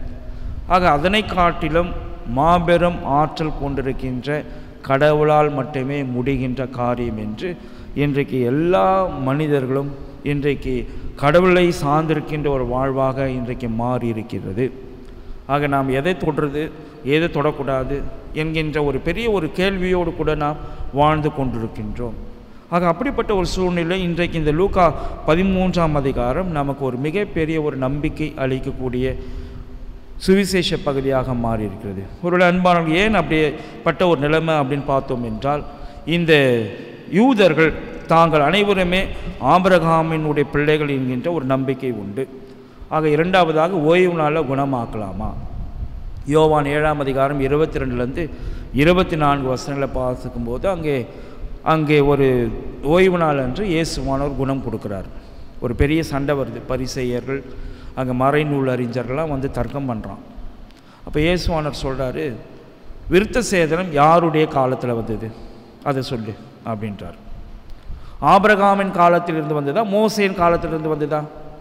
ஆக அதனை காட்டிலும் மாபெரும் ஆற்றல் கொண்டிருக்கின்ற கடவுளால் மட்டுமே முடிகின்ற காரியம் என்று இன்றைக்கு எல்லா மனிதர்களும் இன்றைக்கு கடவுளை சார்ந்திருக்கின்ற ஒரு வாழ்வாக இன்றைக்கு மாறி இருக்கிறது ஆக நாம் எதை தொடுறது எதை தொடக்கூடாது என்கின்ற ஒரு பெரிய ஒரு கேள்வியோடு கூட நாம் வாழ்ந்து கொண்டிருக்கின்றோம் ஆக அப்படிப்பட்ட ஒரு சூழ்நிலை இன்றைக்கு இந்த லூக்கா பதிமூன்றாம் அதிகாரம் நமக்கு ஒரு மிகப்பெரிய ஒரு நம்பிக்கை அளிக்கக்கூடிய சுவிசேஷ பகுதியாக மாறி இருக்கிறது ஒருவேளை அன்பானவர்கள் ஏன் அப்படிப்பட்ட ஒரு நிலைமை அப்படின்னு பார்த்தோம் என்றால் இந்த யூதர்கள் தாங்கள் அனைவருமே ஆபிரகாமினுடைய பிள்ளைகள் என்கின்ற ஒரு நம்பிக்கை உண்டு ஆக இரண்டாவதாக ஓய்வு நாளில் குணமாக்கலாமா யோவான் ஏழாம் அதிகாரம் இருபத்தி ரெண்டுலேருந்து இருபத்தி நான்கு வசனங்களை பார்த்துக்கும் போது அங்கே அங்கே ஒரு ஓய்வு நாள் அன்று இயேசுவானவர் குணம் கொடுக்குறார் ஒரு பெரிய சண்டை வருது பரிசெயர்கள் அங்கே மறைநூல் அறிஞர்கள்லாம் வந்து தர்க்கம் பண்ணுறான் அப்போ இயேசுவானர் சொல்கிறாரு விருத்த சேதனம் யாருடைய காலத்தில் வந்தது அதை சொல்லு அப்படின்றார் ஆபிரகாமின் காலத்திலிருந்து வந்ததா மோசையின் காலத்திலிருந்து வந்ததா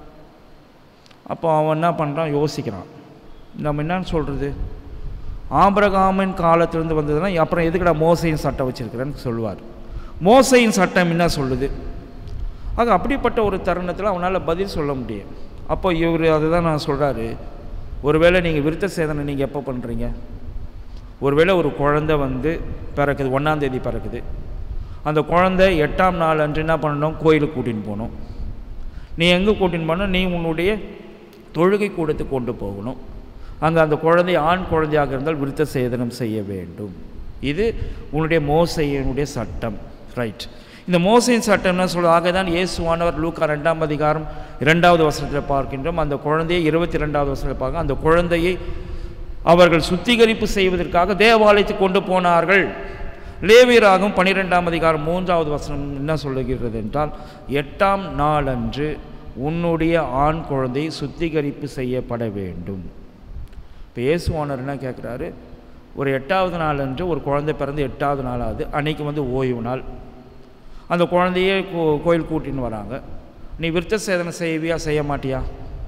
அப்போ அவன் என்ன பண்ணுறான் யோசிக்கிறான் நம்ம என்னன்னு சொல்கிறது ஆபிரகாமின் காலத்திலிருந்து வந்ததுன்னா அப்புறம் எதுக்குடா மோசையின் சட்டம் வச்சுருக்கிறேன்னு சொல்லுவார் மோசையின் சட்டம் என்ன சொல்லுது ஆக அப்படிப்பட்ட ஒரு தருணத்தில் அவனால் பதில் சொல்ல முடியும் அப்போ இவர் அதுதான் நான் சொல்கிறாரு ஒருவேளை நீங்கள் விருத்த சேதனை நீங்கள் எப்போ பண்ணுறீங்க ஒருவேளை ஒரு குழந்தை வந்து பிறக்குது ஒன்றாந்தேதி பிறக்குது அந்த குழந்தை எட்டாம் நாள் அன்று என்ன பண்ணணும் கோயிலுக்கு கூட்டின்னு போகணும் நீ எங்கே கூட்டின்னு போகணும் நீ உன்னுடைய தொழுகை கூடத்துக்கு கொண்டு போகணும் அங்கே அந்த குழந்தை ஆண் குழந்தையாக இருந்தால் விருத்த சேதனம் செய்ய வேண்டும் இது உன்னுடைய மோசையனுடைய சட்டம் ரைட் இந்த மோசையின் சட்டம் என்ன சொல்ல ஆக தான் இயேசுவானவர் லூக்கா ரெண்டாம் அதிகாரம் இரண்டாவது வசனத்தில் பார்க்கின்றோம் அந்த குழந்தையை இருபத்தி ரெண்டாவது வசனத்தில் பார்க்க அந்த குழந்தையை அவர்கள் சுத்திகரிப்பு செய்வதற்காக தேவாலயத்துக்கு கொண்டு போனார்கள் லேவியராகும் பனிரெண்டாம் அதிகாரம் மூன்றாவது வசனம் என்ன சொல்லுகிறது என்றால் எட்டாம் நாளன்று உன்னுடைய ஆண் குழந்தை சுத்திகரிப்பு செய்யப்பட வேண்டும் இப்போ இயேசுவானர் என்ன கேட்குறாரு ஒரு எட்டாவது நாள் அன்று ஒரு குழந்தை பிறந்து எட்டாவது நாளாவது அன்னைக்கு வந்து ஓய்வு நாள் அந்த குழந்தையே கோ கோயில் கூட்டின்னு வராங்க நீ விருத்த சேதனை செய்வியா செய்ய மாட்டியா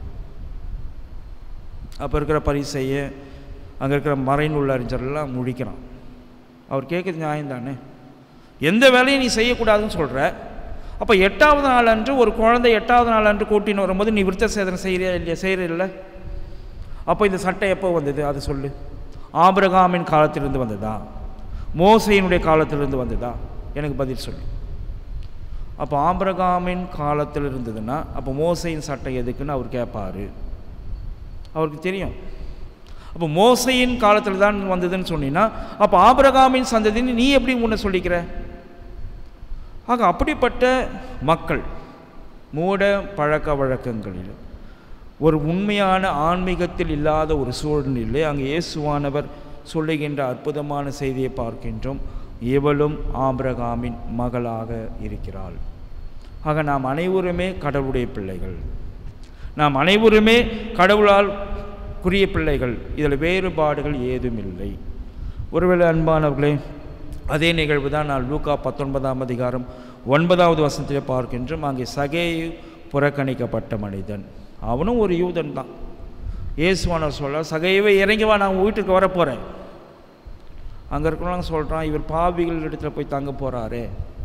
அப்போ இருக்கிற பரிசைய அங்கே இருக்கிற மறைநூல் அறிஞர்கள்லாம் முழிக்கிறான் அவர் கேட்குறது நியாயம் தானே எந்த வேலையும் நீ செய்யக்கூடாதுன்னு சொல்கிற அப்போ எட்டாவது நாள் அன்று ஒரு குழந்தை எட்டாவது நாள் அன்று கூட்டின்னு வரும்போது நீ விருத்த சேதனை செய்கிறியா இல்லையா செய்கிற இல்லை அப்போ இந்த சட்டம் எப்போ வந்தது அதை சொல்லு ஆபிரகாமின் காலத்திலிருந்து வந்ததா மோசையினுடைய காலத்திலிருந்து வந்ததா எனக்கு பதில் சொல்லு அப்போ ஆபிரகாமின் காலத்தில் இருந்ததுன்னா அப்போ மோசையின் சட்டம் எதுக்குன்னு அவர் கேட்பார் அவருக்கு தெரியும் அப்போ மோசையின் காலத்தில் தான் வந்ததுன்னு சொன்னீங்கன்னா அப்போ ஆபிரகாமின் சந்ததின்னு நீ எப்படி உன்னை சொல்லிக்கிற ஆக அப்படிப்பட்ட மக்கள் மூட பழக்க வழக்கங்களில் ஒரு உண்மையான ஆன்மீகத்தில் இல்லாத ஒரு சூழ்நிலை அங்கே இயேசுவானவர் சொல்லுகின்ற அற்புதமான செய்தியை பார்க்கின்றோம் இவளும் ஆபிரகாமின் மகளாக இருக்கிறாள் ஆக நாம் அனைவருமே கடவுளுடைய பிள்ளைகள் நாம் அனைவருமே கடவுளால் குறிய பிள்ளைகள் இதில் வேறுபாடுகள் ஏதும் இல்லை ஒருவேளை அன்பானவர்களே அதே நிகழ்வு தான் நான் லூக்கா பத்தொன்பதாம் அதிகாரம் ஒன்பதாவது வசனத்திலே பார்க்கின்றோம் அங்கே சகேயு புறக்கணிக்கப்பட்ட மனிதன் அவனும் ஒரு யூதன் தான் இயேசுவானவர் சொல்ல சகையவே இறங்கி வா நான் உன் வீட்டுக்கு வரப்போகிறேன் அங்கே இருக்கிறவங்க சொல்கிறான் இவர் பாவிகள் இடத்துல போய் தங்க போகிறாரே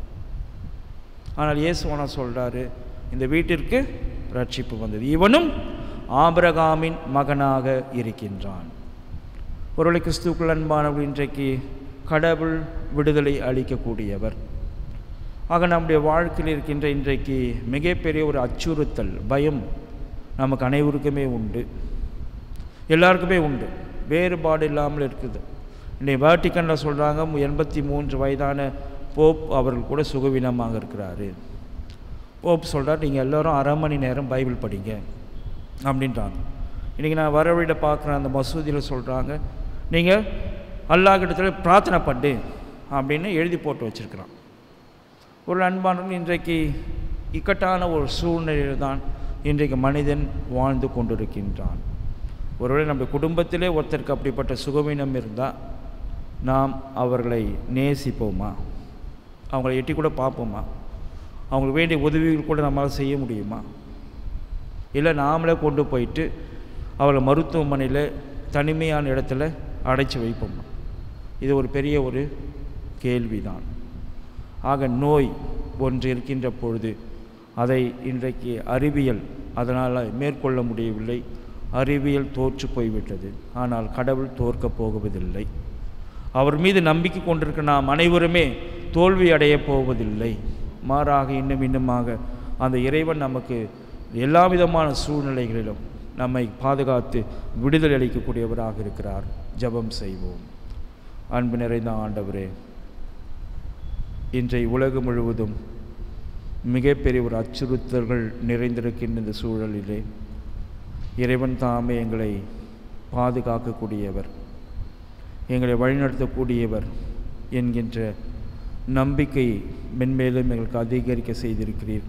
ஆனால் இயேசுவானவர் சொல்கிறாரு இந்த வீட்டிற்கு ரட்சிப்பு வந்தது இவனும் ஆபிரகாமின் மகனாக இருக்கின்றான் ஒருவேளை கிறிஸ்துக்குள் அன்பானவர் இன்றைக்கு கடவுள் விடுதலை அளிக்கக்கூடியவர் ஆக நம்முடைய வாழ்க்கையில் இருக்கின்ற இன்றைக்கு மிகப்பெரிய ஒரு அச்சுறுத்தல் பயம் நமக்கு அனைவருக்குமே உண்டு எல்லாருக்குமே உண்டு வேறுபாடு இல்லாமல் இருக்குது இன்னைக்கு வேட்டிக்கனில் சொல்கிறாங்க எண்பத்தி மூன்று வயதான போப் அவர்கள் கூட சுகவீனமாக இருக்கிறாரு போப் சொல்கிறார் நீங்கள் எல்லோரும் அரை மணி நேரம் பைபிள் படிங்க அப்படின்றாங்க இன்றைக்கி நான் வர வழியில் பார்க்குறேன் அந்த மசூதியில் சொல்கிறாங்க நீங்கள் அல்லாஹ்கிட்டத்துல பிரார்த்தனை பண்ணு அப்படின்னு எழுதி போட்டு வச்சுருக்கிறான் ஒரு அன்பானவன் இன்றைக்கு இக்கட்டான ஒரு சூழ்நிலையில் தான் இன்றைக்கு மனிதன் வாழ்ந்து கொண்டிருக்கின்றான் ஒருவேளை நம்ம குடும்பத்திலே ஒருத்தருக்கு அப்படிப்பட்ட சுகவீனம் இருந்தால் நாம் அவர்களை நேசிப்போமா அவங்களை எட்டி கூட பார்ப்போமா அவங்களுக்கு வேண்டிய உதவிகள் கூட நம்மளால் செய்ய முடியுமா இல்லை நாமளே கொண்டு போயிட்டு அவளை மருத்துவமனையில் தனிமையான இடத்துல அடைச்சி வைப்போமா இது ஒரு பெரிய ஒரு கேள்விதான் ஆக நோய் ஒன்று இருக்கின்ற பொழுது அதை இன்றைக்கு அறிவியல் அதனால் மேற்கொள்ள முடியவில்லை அறிவியல் தோற்று போய்விட்டது ஆனால் கடவுள் தோற்கப் போவதில்லை அவர் மீது நம்பிக்கை கொண்டிருக்க நாம் அனைவருமே தோல்வி அடையப் போவதில்லை மாறாக இன்னும் இன்னுமாக அந்த இறைவன் நமக்கு எல்லா விதமான சூழ்நிலைகளிலும் நம்மை பாதுகாத்து விடுதலை அளிக்கக்கூடியவராக இருக்கிறார் ஜெபம் செய்வோம் அன்பு நிறைந்த ஆண்டவரே இன்றைய உலகம் முழுவதும் மிகப்பெரிய ஒரு அச்சுறுத்தல்கள் நிறைந்திருக்கின்ற இந்த சூழலிலே இறைவன் தாமே எங்களை பாதுகாக்கக்கூடியவர் எங்களை வழிநடத்தக்கூடியவர் என்கின்ற நம்பிக்கை மென்மேலும் எங்களுக்கு அதிகரிக்க செய்திருக்கிறீர்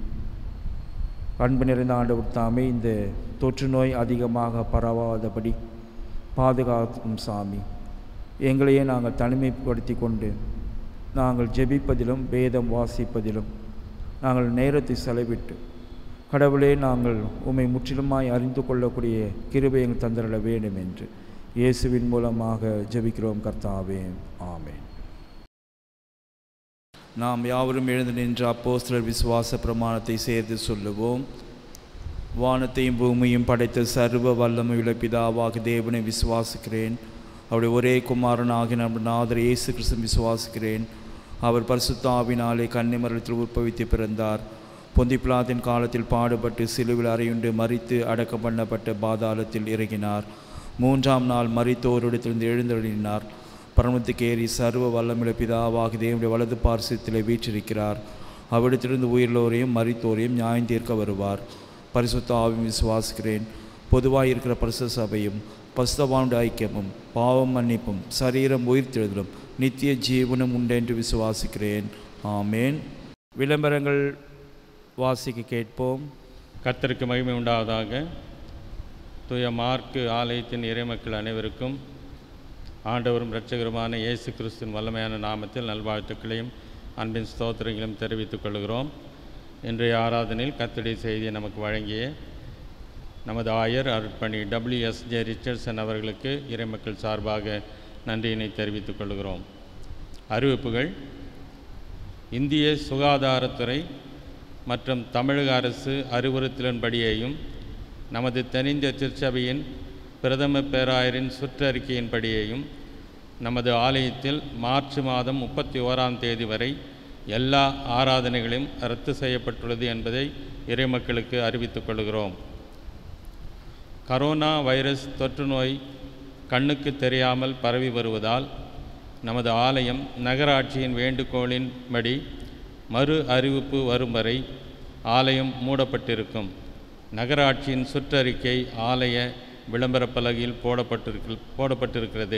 அன்பு நிறைந்த ஆண்டவர் தாமே இந்த தொற்று நோய் அதிகமாக பரவாதபடி பாதுகாக்கும் சாமி எங்களையே நாங்கள் தனிமைப்படுத்தி கொண்டு நாங்கள் ஜெபிப்பதிலும் வேதம் வாசிப்பதிலும் நாங்கள் நேரத்தை செலவிட்டு கடவுளே நாங்கள் உம்மை முற்றிலுமாய் அறிந்து கொள்ளக்கூடிய கிருபை எங்கள் தந்திரல வேண்டும் என்று இயேசுவின் மூலமாக ஜெபிக்கிறோம் கர்த்தாவே ஆமென் நாம் யாவரும் எழுந்து நின்று அப்போஸ்தலர் விசுவாச பிரமாணத்தை சேர்த்து சொல்லுவோம் வானத்தையும் பூமியும் படைத்த சர்வ வல்லமையுள்ள பிதாவாக தேவனை விசுவாசிக்கிறேன் அவருடைய ஒரே குமாரனாகிய நம்ம நாதர் இயேசு கிறிஸ்து விசுவாசிக்கிறேன் அவர் பரிசுத்த ஆவினாலே கன்னிமரத்தில் உற்பவித்து பிறந்தார் பொந்திப்பிலாத்தின் காலத்தில் பாடுபட்டு சிலுவில் அறையுண்டு மறித்து அடக்கம் பண்ணப்பட்ட பாதாளத்தில் இறங்கினார் மூன்றாம் நாள் மறித்தோரிடத்திலிருந்து எழுந்தருளினார் பரமத்துக்கு ஏறி சர்வ வல்லமிழ பிதாவாக தேவனுடைய வலது பார்சத்திலே வீற்றிருக்கிறார் அவ்விடத்திலிருந்து உயிர்லோரையும் மறித்தோரையும் நியாயம் தீர்க்க வருவார் பரிசுத்த ஆவியும் விசுவாசிக்கிறேன் பொதுவாக இருக்கிற பரிசு சபையும் பசுத்தவானுடைய ஐக்கியமும் பாவம் மன்னிப்பும் சரீரம் உயிர்த்தெழுதலும் நித்திய ஜீவனும் உண்டென்று விசுவாசிக்கிறேன் ஆமேன் விளம்பரங்கள் வாசிக்க கேட்போம் கர்த்தருக்கு மகிமை உண்டாவதாக தூய மார்க்கு ஆலயத்தின் இறைமக்கள் அனைவருக்கும் ஆண்டவரும் இரட்சகருமான இயேசு கிறிஸ்துவின் வல்லமையான நாமத்தில் நல்வாழ்த்துக்களையும் அன்பின் ஸ்தோத்திரங்களையும் தெரிவித்துக் கொள்கிறோம் இன்றைய ஆராதனையில் கர்த்தருடைய செய்தியை நமக்கு வழங்கிய நமது ஆயர் அருட்பணி டபிள்யூஎஸ் ஜே ரிச்சர்ட்சன் அவர்களுக்கு இறைமக்கள் சார்பாக நன்றியினை தெரிவித்துக் கொள்கிறோம் அறிவிப்புகள் இந்திய சுகாதாரத்துறை மற்றும் தமிழக அரசு அறிவுறுத்தலின்படியேயும் நமது தென்னிந்திய திருச்சபையின் பிரதம பேராயரின் சுற்றறிக்கையின்படியேயும் நமது ஆலயத்தில் மார்ச் மாதம் முப்பத்தி ஓராம் தேதி வரை எல்லா ஆராதனைகளையும் ரத்து செய்யப்பட்டுள்ளது என்பதை இறைமக்களுக்கு அறிவித்துக் கொள்கிறோம் கரோனா வைரஸ் தொற்று நோய் கண்ணுக்கு தெரியாமல் பரவி வருவதால் நமது ஆலயம் நகராட்சியின் வேண்டுகோளின்படி மறு அறிவிப்பு வரும் வரை ஆலயம் மூடப்பட்டிருக்கும் நகராட்சியின் சுற்றறிக்கை ஆலய விளம்பரப் பலகையில் போடப்பட்டிருக்க போடப்பட்டிருக்கிறது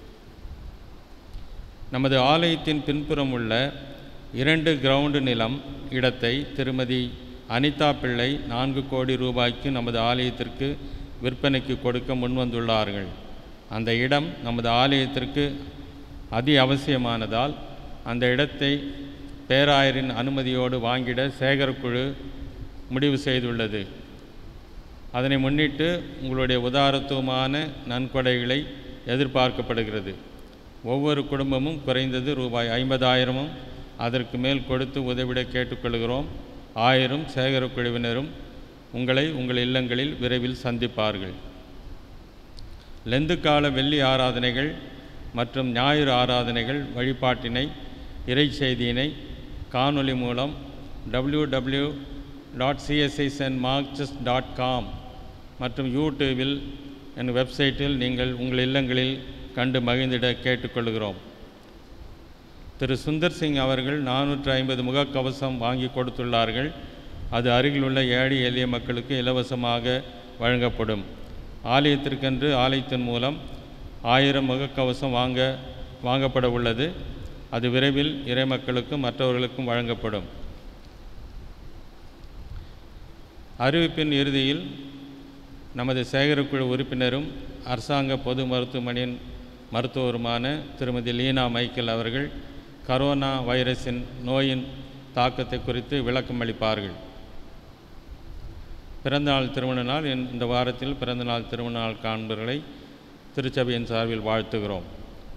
நமது ஆலயத்தின் பின்புறம் உள்ள இரண்டு கிரவுண்டு நிலம் இடத்தை திருமதி அனிதா பிள்ளை நான்கு கோடி ரூபாய்க்கு நமது ஆலயத்திற்கு விற்பனைக்கு கொடுக்க முன்வந்துள்ளார்கள் அந்த இடம் நமது ஆலயத்திற்கு அதி அவசியமானதால் அந்த இடத்தை பேராயரின் அனுமதியோடு வாங்கிட சேகரக்குழு முடிவு செய்துள்ளது அதனை முன்னிட்டு உங்களுடைய உதாரத்துவமான நன்கொடைகளை எதிர்பார்க்கப்படுகிறது ஒவ்வொரு குடும்பமும் குறைந்தது ரூபாய் ஐம்பதாயிரமும் அதற்கு மேல் கொடுத்து உதவிட கேட்டுக்கொள்கிறோம் ஆயிரம் சேகரக்குழுவினரும் உங்களை உங்கள் இல்லங்களில் விரைவில் சந்திப்பார்கள் லெந்து கால வெள்ளி ஆராதனைகள் மற்றும் ஞாயிறு ஆராதனைகள் வழிபாட்டினை இறை செய்தியினை காணொளி மூலம் டபிள்யூ டபிள்யூ டாட் சிஎஸ்ஐசன் மார்க்சஸ் டாட் காம் மற்றும் யூடியூபில் என் வெப்சைட்டில் நீங்கள் உங்கள் இல்லங்களில் கண்டு மகிழ்ந்திட கேட்டுக்கொள்கிறோம் திரு சுந்தர் சிங் அவர்கள் நானூற்று ஐம்பது முகக்கவசம் வாங்கி கொடுத்துள்ளார்கள் அது அருகிலுள்ள ஏழை எளிய மக்களுக்கு இலவசமாக வழங்கப்படும் ஆலயத்திற்கென்று ஆலயத்தின் மூலம் ஆயிரம் முகக்கவசம் வாங்க வாங்கப்பட உள்ளது அது விரைவில் இறை மக்களுக்கும் மற்றவர்களுக்கும் வழங்கப்படும் அறிவிப்பின் இறுதியில் நமது சேகரக்குழு உறுப்பினரும் அரசாங்க பொது மருத்துவமனையின் மருத்துவருமான திருமதி லீனா மைக்கேல் அவர்கள் கரோனா வைரஸின் நோயின் தாக்கத்தை குறித்து விளக்கம் அளிப்பார்கள் பிறந்தநாள் திருமண நாள் இந்த- இந்த வாரத்தில் பிறந்தநாள் திருமண நாள் காண்பர்களை திருச்சபையின் சார்பில் வாழ்த்துகிறோம்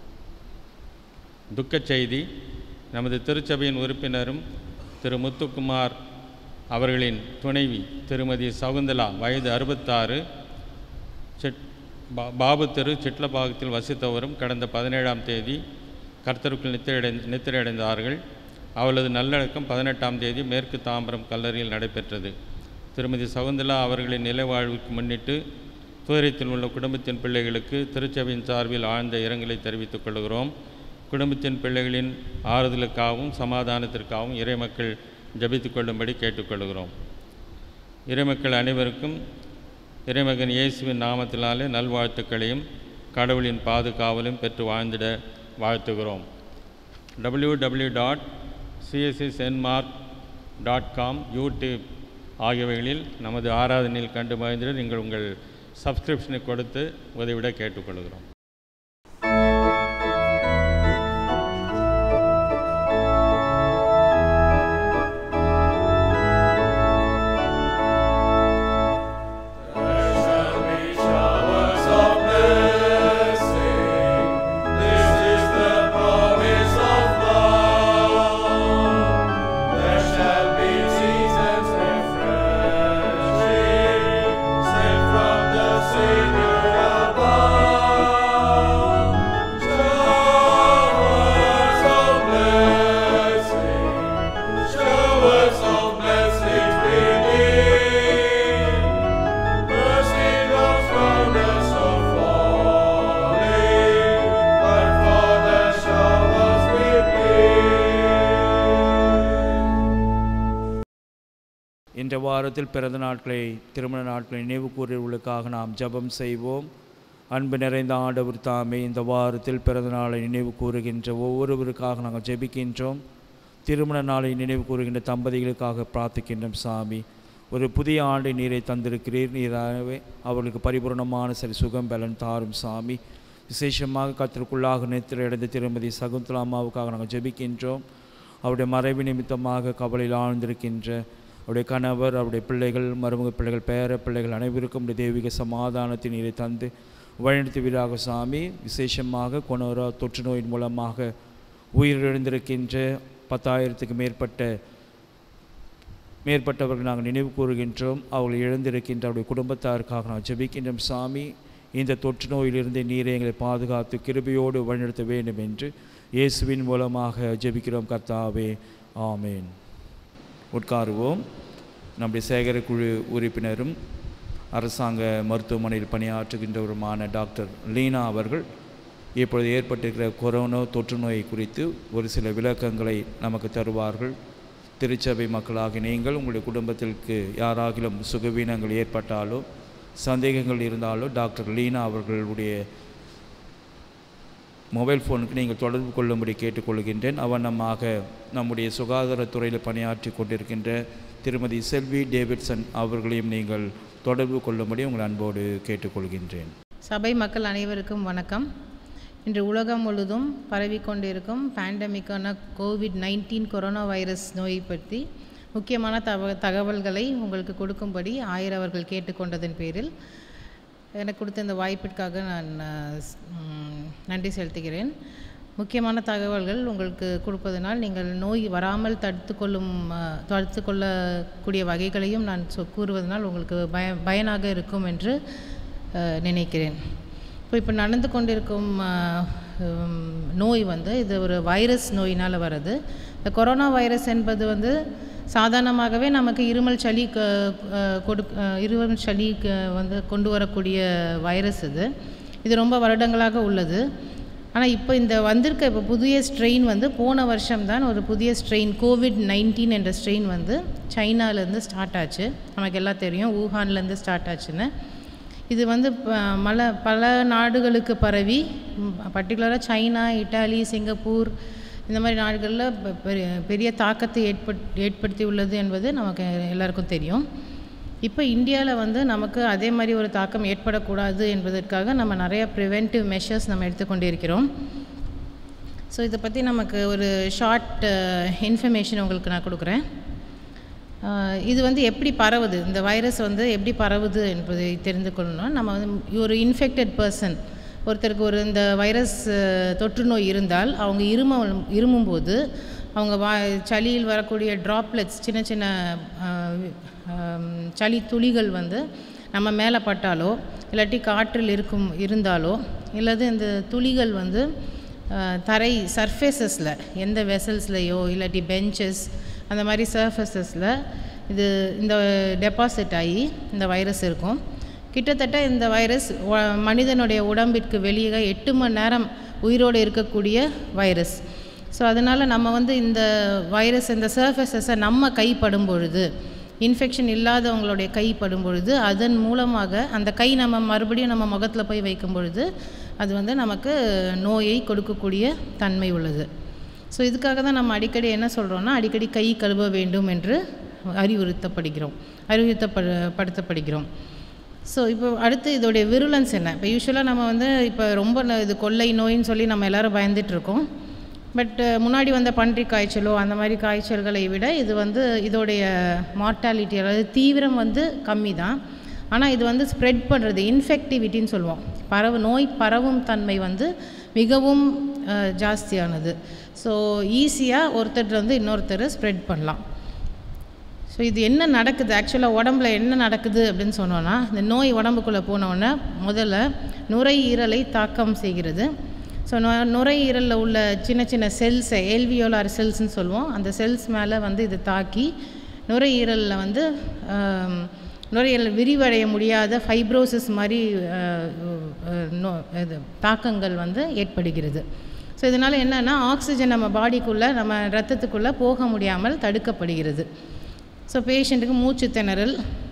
துக்கச் செய்தி நமது திருச்சபையின் உறுப்பினரும் திரு முத்துக்குமார் அவர்களின் துணைவி திருமதி சகுந்தலா வயது அறுபத்தாறு சிட் பா- பாபு தெரு சிட்லபாகத்தில் வசித்தவரும் கடந்த பதினேழாம் தேதி கர்த்தருக்குள் நித்திரையடை நித்திரையடைந்தார்கள் அவளது நல்லடக்கம் பதினெட்டாம் தேதி மேற்கு தாம்பரம் கல்லறையில் நடைபெற்றது திருமதி சகுந்தலா அவர்களின் நிலைவாழ்வுக்கு முன்னிட்டு துயரத்தில் உள்ள குடும்பத்தின் பிள்ளைகளுக்கு திருச்சபையின் சார்பில் ஆழ்ந்த இரங்கலை தெரிவித்துக் கொள்கிறோம் குடும்பத்தின் பிள்ளைகளின் ஆறுதலுக்காகவும் சமாதானத்திற்காகவும் இறைமக்கள் ஜெபித்துக் கொள்ளும்படி கேட்டுக்கொள்கிறோம் இறைமக்கள் அனைவருக்கும் இறைமகன் இயேசுவின் நாமத்தினாலே நல்வாழ்த்துக்களையும் கடவுளின் பாதுகாவலும் பெற்று வாழ்ந்திட வாழ்த்துகிறோம் டபிள்யூ டபிள்யூ டாட் சிஎஸ்எஸ்என்மார்க் டாட் காம் யூடியூப் ஆகியவைகளில் நமது ஆராதனையில் கண்டு மகிழ்ந்திட நீங்கள் உங்கள் சப்ஸ்கிரிப்ஷனை கொடுத்து உதவிட கேட்டுக்கொள்கிறோம் Showers of blessings beneath, mercy flows round us of falling, but for the showers we plead. இந்த வாரத்தில் பிறந்த நாட்களை திருமண நாட்களை நினைவு கூறியவர்களுக்காக நாம் ஜெபம் செய்வோம் அன்பு நிறைந்த ஆண்டவர் தாமே இந்த வாரத்தில் பிறந்த நாளை நினைவு கூறுகின்ற ஒவ்வொருவருக்காக நாங்கள் ஜெபிக்கின்றோம் திருமண நாளை நினைவு கூறுகின்ற தம்பதிகளுக்காக பிரார்த்திக்கின்றோம் சாமி ஒரு புதிய ஆண்டை நீரை தந்திருக்கிறீர் நீராகவே அவர்களுக்கு பரிபூர்ணமான சரி சுகம் பலன் தாரும் சாமி விசேஷமாக கத்திற்குள்ளாக நேத்திரையடைந்த திருமதி சகுந்தலாமாவுக்காக நாங்கள் ஜெபிக்கின்றோம் அவருடைய மறைவு நிமித்தமாக கவலையில் ஆழ்ந்திருக்கின்ற அவருடைய கணவர் அவருடைய பிள்ளைகள் மருமக பிள்ளைகள் பேர பிள்ளைகள் அனைவருக்கும் உடைய தெய்வீக சமாதானத்தை நீரை தந்து வழிநடத்துவீராக சாமி விசேஷமாக கொனோரா தொற்று நோயின் மூலமாக உயிரிழந்திருக்கின்ற பத்தாயிரத்துக்கு மேற்பட்ட மேற்பட்டவர்கள் நாங்கள் நினைவு கூறுகின்றோம் அவர்கள் இழந்திருக்கின்ற அவருடைய குடும்பத்தாருக்காக நான் ஜெபிக்கின்றோம் சாமி இந்த தொற்று நோயிலிருந்து நீரை எங்களை பாதுகாத்து கிருபையோடு வழிநடத்த வேண்டும் என்று இயேசுவின் மூலமாக ஜெபிக்கிறோம் கர்த்தாவே ஆமேன் உட்காருவோம் நம்முடைய சேகரக்குழு உறுப்பினரும் அரசாங்க மருத்துவமனையில் பணியாற்றுகின்றவருமான டாக்டர் லீனா அவர்கள் இப்பொழுது ஏற்பட்டிருக்கிற கொரோனா தொற்று நோயை குறித்து ஒரு சில விளக்கங்களை நமக்கு தருவார்கள் திருச்சபை மக்களாகி நீங்கள் உங்களுடைய குடும்பத்திற்கு யாராகிலும் சுகவீனங்கள் ஏற்பட்டாலோ சந்தேகங்கள் இருந்தாலோ டாக்டர் லீனா அவர்களுடைய மொபைல் ஃபோனுக்கு நீங்கள் தொடர்பு கொள்ளும்படி கேட்டுக்கொள்கின்றேன் அவனமாக நம்முடைய சுகாதாரத்துறையில் பணியாற்றி கொண்டிருக்கின்ற திருமதி செல்வி டேவிட்சன் அவர்களையும் நீங்கள் தொடர்பு கொள்ளும்படி உங்கள் அன்போடு கேட்டுக்கொள்கின்றேன் சபை மக்கள் அனைவருக்கும் வணக்கம் இன்று உலகம் முழுதும் பரவிக்கொண்டிருக்கும் பேண்டமிக்கான கோவிட் நைன்டீன் கொரோனா வைரஸ் நோயை பற்றி முக்கியமான தக தகவல்களை உங்களுக்கு கொடுக்கும்படி ஆயர் அவர்கள் கேட்டுக்கொண்டதன் பேரில் எனக்கு கொடுத்த இந்த வாய்ப்பிற்காக நான் அஹ், ஸ்- ம், நன்றி செலுத்துகிறேன் முக்கியமான தகவல்கள் உங்களுக்கு கொடுப்பதனால் நீங்கள் நோய் வராமல் தடுத்து கொள்ளும் அஹ், தடுத்து கொள்ளக்கூடிய வகைகளையும் நான் சொ கூறுவதனால் உங்களுக்கு பய பயனாக இருக்கும் என்று அஹ், நினைக்கிறேன் இப்போ இப்போ நடந்து கொண்டிருக்கும் அஹ், உம், நோய் வந்து இது ஒரு வைரஸ் நோயினால் வருது இந்த கொரோனா வைரஸ் என்பது வந்து சாதாரணமாகவே நமக்கு இருமல் சளி க- அஹ், கொடு அஹ், இருமல் சளி க- வந்து கொண்டு வரக்கூடிய வைரஸ் இது இது ரொம்ப வருடங்களாக உள்ளது ஆனால் இப்போ இந்த வந்திருக்க இப்போ புதிய ஸ்ட்ரெயின் வந்து போன வருஷம்தான் ஒரு புதிய ஸ்ட்ரெயின் கோவிட் நைன்டீன் என்ற ஸ்ட்ரெயின் வந்து சைனாலேருந்து ஸ்டார்ட் ஆச்சு நமக்கு எல்லாம் தெரியும் ஊஹான்லேருந்து ஸ்டார்ட் ஆச்சுன்னு இது வந்து ப- மல பல நாடுகளுக்கு பரவி பர்டிகுலராக சைனா இட்டாலி சிங்கப்பூர் இந்த மாதிரி நாடுகளில் பெ- பெரிய பெரிய தாக்கத்தை ஏற்பட் ஏற்படுத்தி உள்ளது என்பது நமக்கு எல்லாருக்கும் தெரியும் இப்போ இந்தியாவில் வந்து நமக்கு அதே மாதிரி ஒரு தாக்கம் ஏற்படக்கூடாது என்பதற்காக நம்ம நிறைய ப்ரிவென்டிவ் மெஷர்ஸ் நம்ம எடுத்துக்கொண்டு இருக்கிறோம் ஸோ இதை பற்றி நமக்கு ஒரு ஷார்ட் இன்ஃபர்மேஷன் உங்களுக்கு நான் கொடுக்குறேன் ஆஹ் இது வந்து எப்படி பரவுது இந்த வைரஸ் வந்து எப்படி பரவுது என்பதை தெரிந்து கொள்ளணும் நம்ம வந்து ஒரு இன்ஃபெக்டட் பர்சன் ஒருத்தருக்கு ஒரு இந்த வைரஸ் அஹ், தொற்று நோய் இருந்தால் அவங்க இரும இருமும்போது அவங்க வா சளியில் வரக்கூடிய ட்ராப்லெட்ஸ் சின்ன சின்ன ஆஹ், ஆம், சளி துளிகள் வந்து நம்ம மேலே பட்டாலோ இல்லாட்டி காற்றில் இருக்கும் இருந்தாலோ இல்லது இந்த துளிகள் வந்து அஹ், தரை சர்ஃபேசஸில் எந்த வெசல்ஸ்லையோ இல்லாட்டி பெஞ்சஸ் அந்த மாதிரி சர்ஃபேசஸில் இது இந்த டெபாசிட் ஆகி இந்த வைரஸ் இருக்கும் கிட்டத்தட்ட இந்த வைரஸ் உ- மனிதனுடைய உடம்பிற்கு வெளியே எட்டு மணி நேரம் உயிரோடு இருக்கக்கூடிய வைரஸ் ஸோ அதனால் நம்ம வந்து இந்த வைரஸ் இந்த சர்ஃபேசஸை நம்ம கைப்படும் பொழுது இன்ஃபெக்ஷன் இல்லாதவங்களுடைய கை படும் பொழுது அதன் மூலமாக அந்த கை நம்ம மறுபடியும் நம்ம முகத்தில் போய் வைக்கும் பொழுது அது வந்து நமக்கு நோயை கொடுக்கக்கூடிய தன்மை உள்ளது ஸோ இதுக்காக தான் நம்ம அடிக்கடி என்ன சொல்கிறோம்னா அடிக்கடி கை கழுவ வேண்டும் என்று அறிவுறுத்தப்படுகிறோம் அறிவுறுத்தப்படு படுத்தப்படுகிறோம் ஸோ இப்போ அடுத்து இதோடைய விருலன்ஸ் என்ன இப்போ யூஸ்வலாக நம்ம வந்து இப்போ ரொம்ப ந- இது கொள்ளை நோயின்னு சொல்லி நம்ம எல்லாரும் பயந்துட்டு இருக்கோம் பட் முன்னாடி வந்த பன்றி காய்ச்சலோ அந்த மாதிரி காய்ச்சல்களை விட இது வந்து இதோடைய மார்ட்டாலிட்டி அதாவது தீவிரம் வந்து கம்மி தான் ஆனால் இது வந்து ஸ்ப்ரெட் பண்ணுறது இன்ஃபெக்டிவிட்டின்னு சொல்லுவோம் பரவு நோய் பரவும் தன்மை வந்து மிகவும் அஹ், ஜாஸ்தியானது ஸோ ஈஸியாக ஒருத்தர் வந்து இன்னொருத்தர் ஸ்ப்ரெட் பண்ணலாம் ஸோ இது என்ன நடக்குது ஆக்சுவலாக உடம்புல என்ன நடக்குது அப்படின்னு சொன்னோன்னா இந்த நோய் உடம்புக்குள்ளே போனோடனே முதல்ல நுரையீரலை தாக்கம் செய்கிறது ஸோ நு நுரையீரலில் உள்ள சின்ன சின்ன செல்ஸை ஏல்வியோலார் செல்ஸ்னு சொல்லுவோம் அந்த செல்ஸ் மேலே வந்து இது தாக்கி நுரையீரலில் வந்து ஆம், நுரையீரல் விரிவடைய முடியாத ஃபைப்ரோசிஸ் மாதிரி அஹ், அஹ், நோ- இது தாக்கங்கள் வந்து ஏற்படுகிறது ஸோ இதனால் என்னென்னா ஆக்சிஜன் நம்ம பாடிக்குள்ளே நம்ம ரத்தத்துக்குள்ளே போக முடியாமல் தடுக்கப்படுகிறது ஸோ பேஷண்ட்டுக்கு மூச்சு திணறல்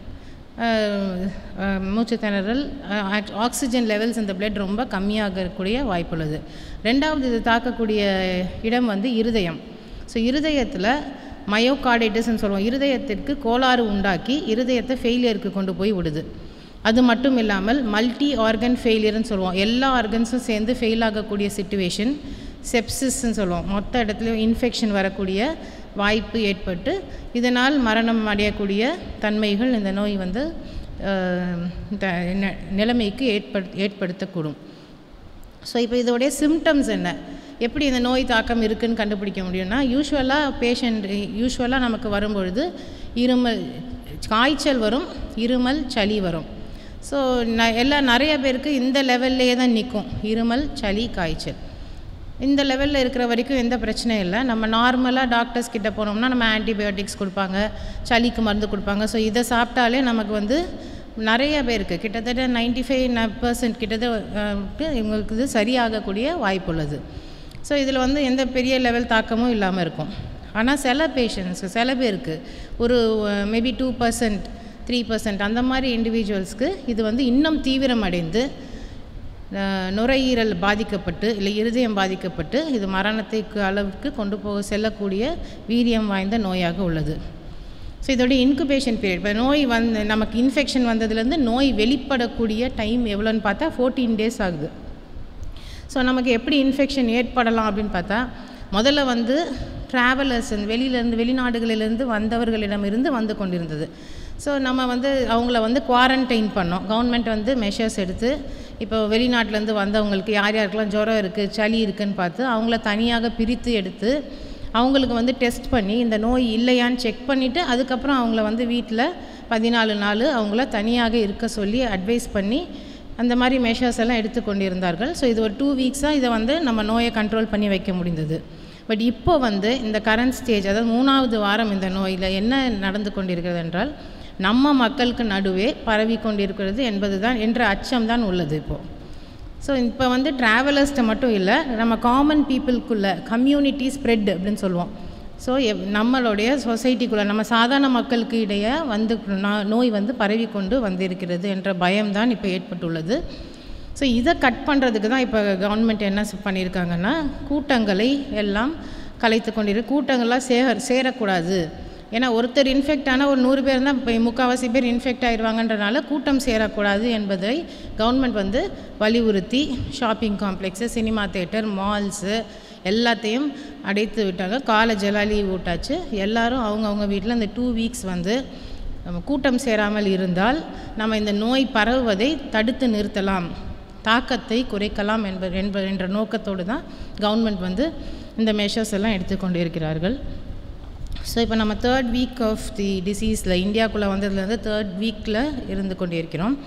அஹ், அஹ், மூச்சு திணறல் ஆக்சிஜன் லெவல்ஸ் இந்த blood ரொம்ப கம்மியாக இருக்கக்கூடிய வாய்ப்புள்ளது ரெண்டாவது இது தாக்கக்கூடிய இடம் வந்து இருதயம் ஸோ இருதயத்தில் மயோகார்டைட்டிஸ்ன்னு சொல்லுவோம் இருதயத்திற்கு கோளாறு உண்டாக்கி இருதயத்தை ஃபெயிலியருக்கு கொண்டு போய் விடுது அது மட்டும் இல்லாமல் மல்டி ஆர்கன் ஃபெயிலியர்னு சொல்லுவோம் எல்லா ஆர்கன்ஸும் சேர்ந்து ஃபெயில் ஆகக்கூடிய சுச்சுவேஷன் செப்சிஸ்ன்னு சொல்லுவோம் மொத்த இடத்துலையும் இன்ஃபெக்ஷன் வரக்கூடிய வாய்ப்பு ஏற்பட்டு இதனால் மரணம் அடையக்கூடிய தன்மைகள் இந்த நோய் வந்து அஹ், இந்த நி- நிலைமைக்கு ஏற்படு ஏற்படுத்தக்கூடும் ஸோ இப்போ இதோடைய சிம்டம்ஸ் என்ன எப்படி இந்த நோய் தாக்கம் இருக்குன்னு கண்டுபிடிக்க முடியும்னா யூஸ்வலாக பேஷண்ட் யூஸ்வலாக நமக்கு வரும்பொழுது இருமல் காய்ச்சல் வரும் இருமல் சளி வரும் ஸோ ந எல்லாம் நிறைய பேருக்கு இந்த லெவல்லையே தான் நிற்கும் இருமல் சளி காய்ச்சல் இந்த லெவலில் இருக்கிற வரைக்கும் எந்த பிரச்சனையும் இல்லை நம்ம நார்மலாக டாக்டர்ஸ் கிட்ட போனோம்னா நம்ம ஆன்டிபயோட்டிக்ஸ் கொடுப்பாங்க சளிக்கு மருந்து கொடுப்பாங்க ஸோ இதை சாப்பிட்டாலே நமக்கு வந்து நிறைய பேருக்கு கிட்டத்தட்ட 95% ஃபைவ் பர்சன்ட் கிட்டத்தட்ட இவங்களுக்கு இது சரியாகக்கூடிய வாய்ப்புள்ளது ஸோ இதில் வந்து எந்த பெரிய லெவல் தாக்கமும் இல்லாமல் இருக்கும் ஆனால் சில பேஷண்ட்ஸ்க்கு சில பேருக்கு ஒரு maybe two percent three percent அந்த மாதிரி இண்டிவிஜுவல்ஸ்க்கு இது வந்து இன்னும் தீவிரமடைந்து அஹ், நுரையீரல் பாதிக்கப்பட்டு இல்லை இருதயம் பாதிக்கப்பட்டு இது மரணத்துக்கு அளவுக்கு கொண்டு போக செல்லக்கூடிய வீரியம் வாய்ந்த நோயாக உள்ளது ஸோ இதோடைய இன்குபேஷன் பீரியட் இப்போ நோய் வந்து நமக்கு இன்ஃபெக்ஷன் வந்ததுலேருந்து நோய் வெளிப்படக்கூடிய டைம் எவ்வளோன்னு பார்த்தா ஃபோர்டீன் டேஸ் ஆகுது ஸோ நமக்கு எப்படி இன்ஃபெக்ஷன் ஏற்படலாம் அப்படின்னு பார்த்தா முதல்ல வந்து ட்ராவலர்ஸ் வெளியிலேருந்து வெளிநாடுகளிலிருந்து வந்தவர்களிடமிருந்து வந்து கொண்டிருந்தது ஸோ நம்ம வந்து அவங்கள வந்து குவாரண்டைன் பண்ணோம் கவர்மெண்ட் வந்து மெஷர்ஸ் எடுத்து இப்போ வெளிநாட்டிலேருந்து வந்தவங்களுக்கு யார் யாருக்கெல்லாம் ஜுரம் இருக்குது சளி இருக்குன்னு பார்த்து அவங்கள தனியாக பிரித்து எடுத்து அவங்களுக்கு வந்து டெஸ்ட் பண்ணி இந்த நோய் இல்லையான்னு செக் பண்ணிவிட்டு அதுக்கப்புறம் அவங்கள வந்து வீட்டில் பதினாலு நாள் அவங்கள தனியாக இருக்க சொல்லி அட்வைஸ் பண்ணி அந்த மாதிரி மெஷர்ஸ் எல்லாம் எடுத்து கொண்டிருந்தார்கள் ஸோ இது ஒரு டூ வீக்ஸாக இதை வந்து நம்ம நோயை கண்ட்ரோல் பண்ணி வைக்க முடிந்தது பட் இப்போ வந்து இந்த கரண்ட் ஸ்டேஜ் அதாவது மூணாவது வாரம் இந்த நோயில் என்ன நடந்து கொண்டிருக்கிறது என்றால் நம்ம மக்களுக்கு நடுவே பரவி கொண்டிருக்கிறது என்பது தான் என்ற அச்சம் தான் உள்ளது இப்போது ஸோ இப்போ வந்து ட்ராவலர்ஸ்ட்டை மட்டும் இல்லை நம்ம காமன் பீப்புளுக்குள்ள கம்யூனிட்டி ஸ்ப்ரெட் அப்படின்னு சொல்லுவோம் ஸோ நம்மளுடைய சொசைட்டிக்குள்ளே நம்ம சாதாரண மக்களுக்கு இடையே வந்து நா- நோய் வந்து பரவி கொண்டு வந்திருக்கிறது என்ற பயம்தான் இப்போ ஏற்பட்டுள்ளது ஸோ இதை கட் பண்ணுறதுக்கு தான் இப்போ கவர்மெண்ட் என்ன செ- பண்ணியிருக்காங்கன்னா கூட்டங்களை எல்லாம் கலைத்து கொண்டிரு கூட்டங்கள்லாம் சேர சேரக்கூடாது ஏன்னா ஒருத்தர் இன்ஃபெக்ட் ஆனால் ஒரு நூறு பேர் தான் இப்போ முக்கால்வாசி பேர் இன்ஃபெக்ட் ஆயிடுவாங்கன்றனால கூட்டம் சேரக்கூடாது என்பதை கவர்மெண்ட் வந்து வலியுறுத்தி shopping complex cinema theatre malls எல்லாத்தையும் அடைத்து விட்டாங்க காலேஜ் எல்லாம் லீவ் விட்டாச்சு எல்லாரும் அவங்கவுங்க வீட்டில் இந்த டூ வீக்ஸ் வந்து நம்ம கூட்டம் சேராமல் இருந்தால் நம்ம இந்த நோய் பரவுவதை தடுத்து நிறுத்தலாம் தாக்கத்தை குறைக்கலாம் என்ப என்ப என்ற நோக்கத்தோடு தான் கவர்மெண்ட் வந்து இந்த மெஷர்ஸ் எல்லாம் எடுத்துக்கொண்டு இருக்கிறார்கள் ஸோ இப்போ நம்ம தேர்ட் வீக் ஆஃப் தி டிசீஸில் இந்தியாவுக்குள்ளே வந்ததுலேருந்து தேர்ட் வீக்கில் இருந்து கொண்டு இருக்கிறோம்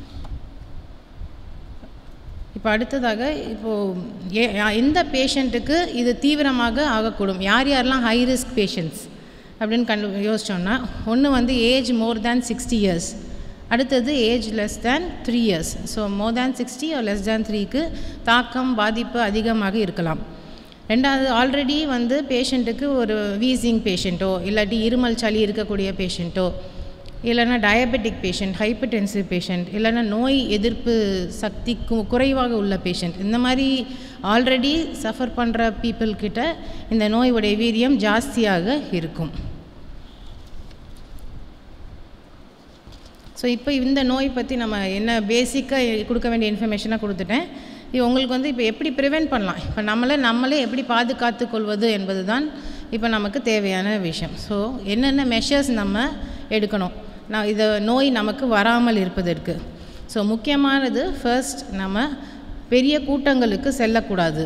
இப்போ அடுத்ததாக இப்போது ஏ எந்த பேஷண்ட்டுக்கு இது தீவிரமாக ஆகக்கூடும் யார் யாரெல்லாம் ஹை ரிஸ்க் பேஷண்ட்ஸ் அப்படின்னு கண்டு யோசிச்சோம்னா ஒன்று வந்து age more than sixty years அடுத்தது age less than three years so more than sixty less than த்ரீக்கு தாக்கம் பாதிப்பு அதிகமாக இருக்கலாம் ரெண்டாவது ஆல்ரெடி வந்து பேஷண்ட்டுக்கு ஒரு வீசிங் பேஷண்ட்டோ இல்லாட்டி இருமல் சளி இருக்கக்கூடிய பேஷண்ட்டோ இல்லைன்னா டயபெட்டிக் பேஷண்ட் ஹைப்பர்டென்சிவ் பேஷண்ட் இல்லைன்னா நோய் எதிர்ப்பு சக்தி கு- குறைவாக உள்ள பேஷண்ட் இந்த மாதிரி ஆல்ரெடி சஃபர் பண்ணுற பீப்புள்கிட்ட இந்த நோயுடைய வீரியம் ஜாஸ்தியாக இருக்கும் ஸோ இப்போ இந்த நோய் பற்றி நம்ம என்ன பேசிக்காக கொடுக்க வேண்டிய இன்ஃபர்மேஷனாக கொடுத்துட்டேன் இது உங்களுக்கு வந்து இப்போ எப்படி ப்ரிவென்ட் பண்ணலாம் இப்போ நம்மளை நம்மளே எப்படி பாதுகாத்து கொள்வது என்பது தான் இப்போ நமக்கு தேவையான விஷயம் ஸோ என்னென்ன மெஷர்ஸ் நம்ம எடுக்கணும் நான் இதை நோய் நமக்கு வராமல் இருப்பதற்கு ஸோ முக்கியமானது ஃபர்ஸ்ட் நம்ம பெரிய கூட்டங்களுக்கு செல்லக்கூடாது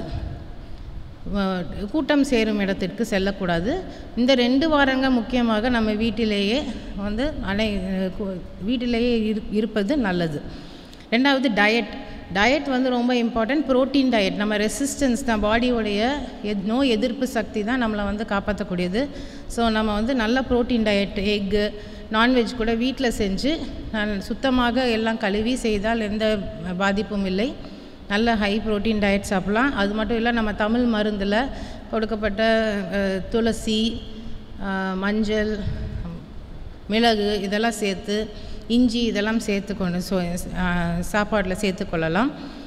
வ- கூட்டம் சேரும் இடத்திற்கு செல்லக்கூடாது இந்த ரெண்டு வாரங்க முக்கியமாக நம்ம வீட்டிலேயே வந்து அனை கு- வீட்டிலேயே இரு இருப்பது நல்லது ரெண்டாவது டயட் டயட் வந்து ரொம்ப இம்பார்ட்டன்ட் புரோட்டீன் டயட் நம்ம ரெசிஸ்டன்ஸ் தான் பாடியோடைய எத் நோய் எதிர்ப்பு சக்தி தான் நம்மளை வந்து காப்பாற்றக்கூடியது ஸோ நம்ம வந்து நல்ல புரோட்டீன் டயட் எக்கு நான்வெஜ் கூட வீட்டில் செஞ்சு நல்- சுத்தமாக எல்லாம் கழுவி செய்தால் எந்த பாதிப்பும் இல்லை நல்ல ஹை புரோட்டீன் டயட் சாப்பிட்லாம் அது மட்டும் இல்லை நம்ம தமிழ் மருந்தில் கொடுக்கப்பட்ட அஹ், துளசி அஹ், மஞ்சள் மிளகு இதெல்லாம் சேர்த்து இஞ்சி இதெல்லாம் சேர்த்து கொண்டு ஸோ சாப்பாட்டில் சேர்த்துக்கொள்ளலாம்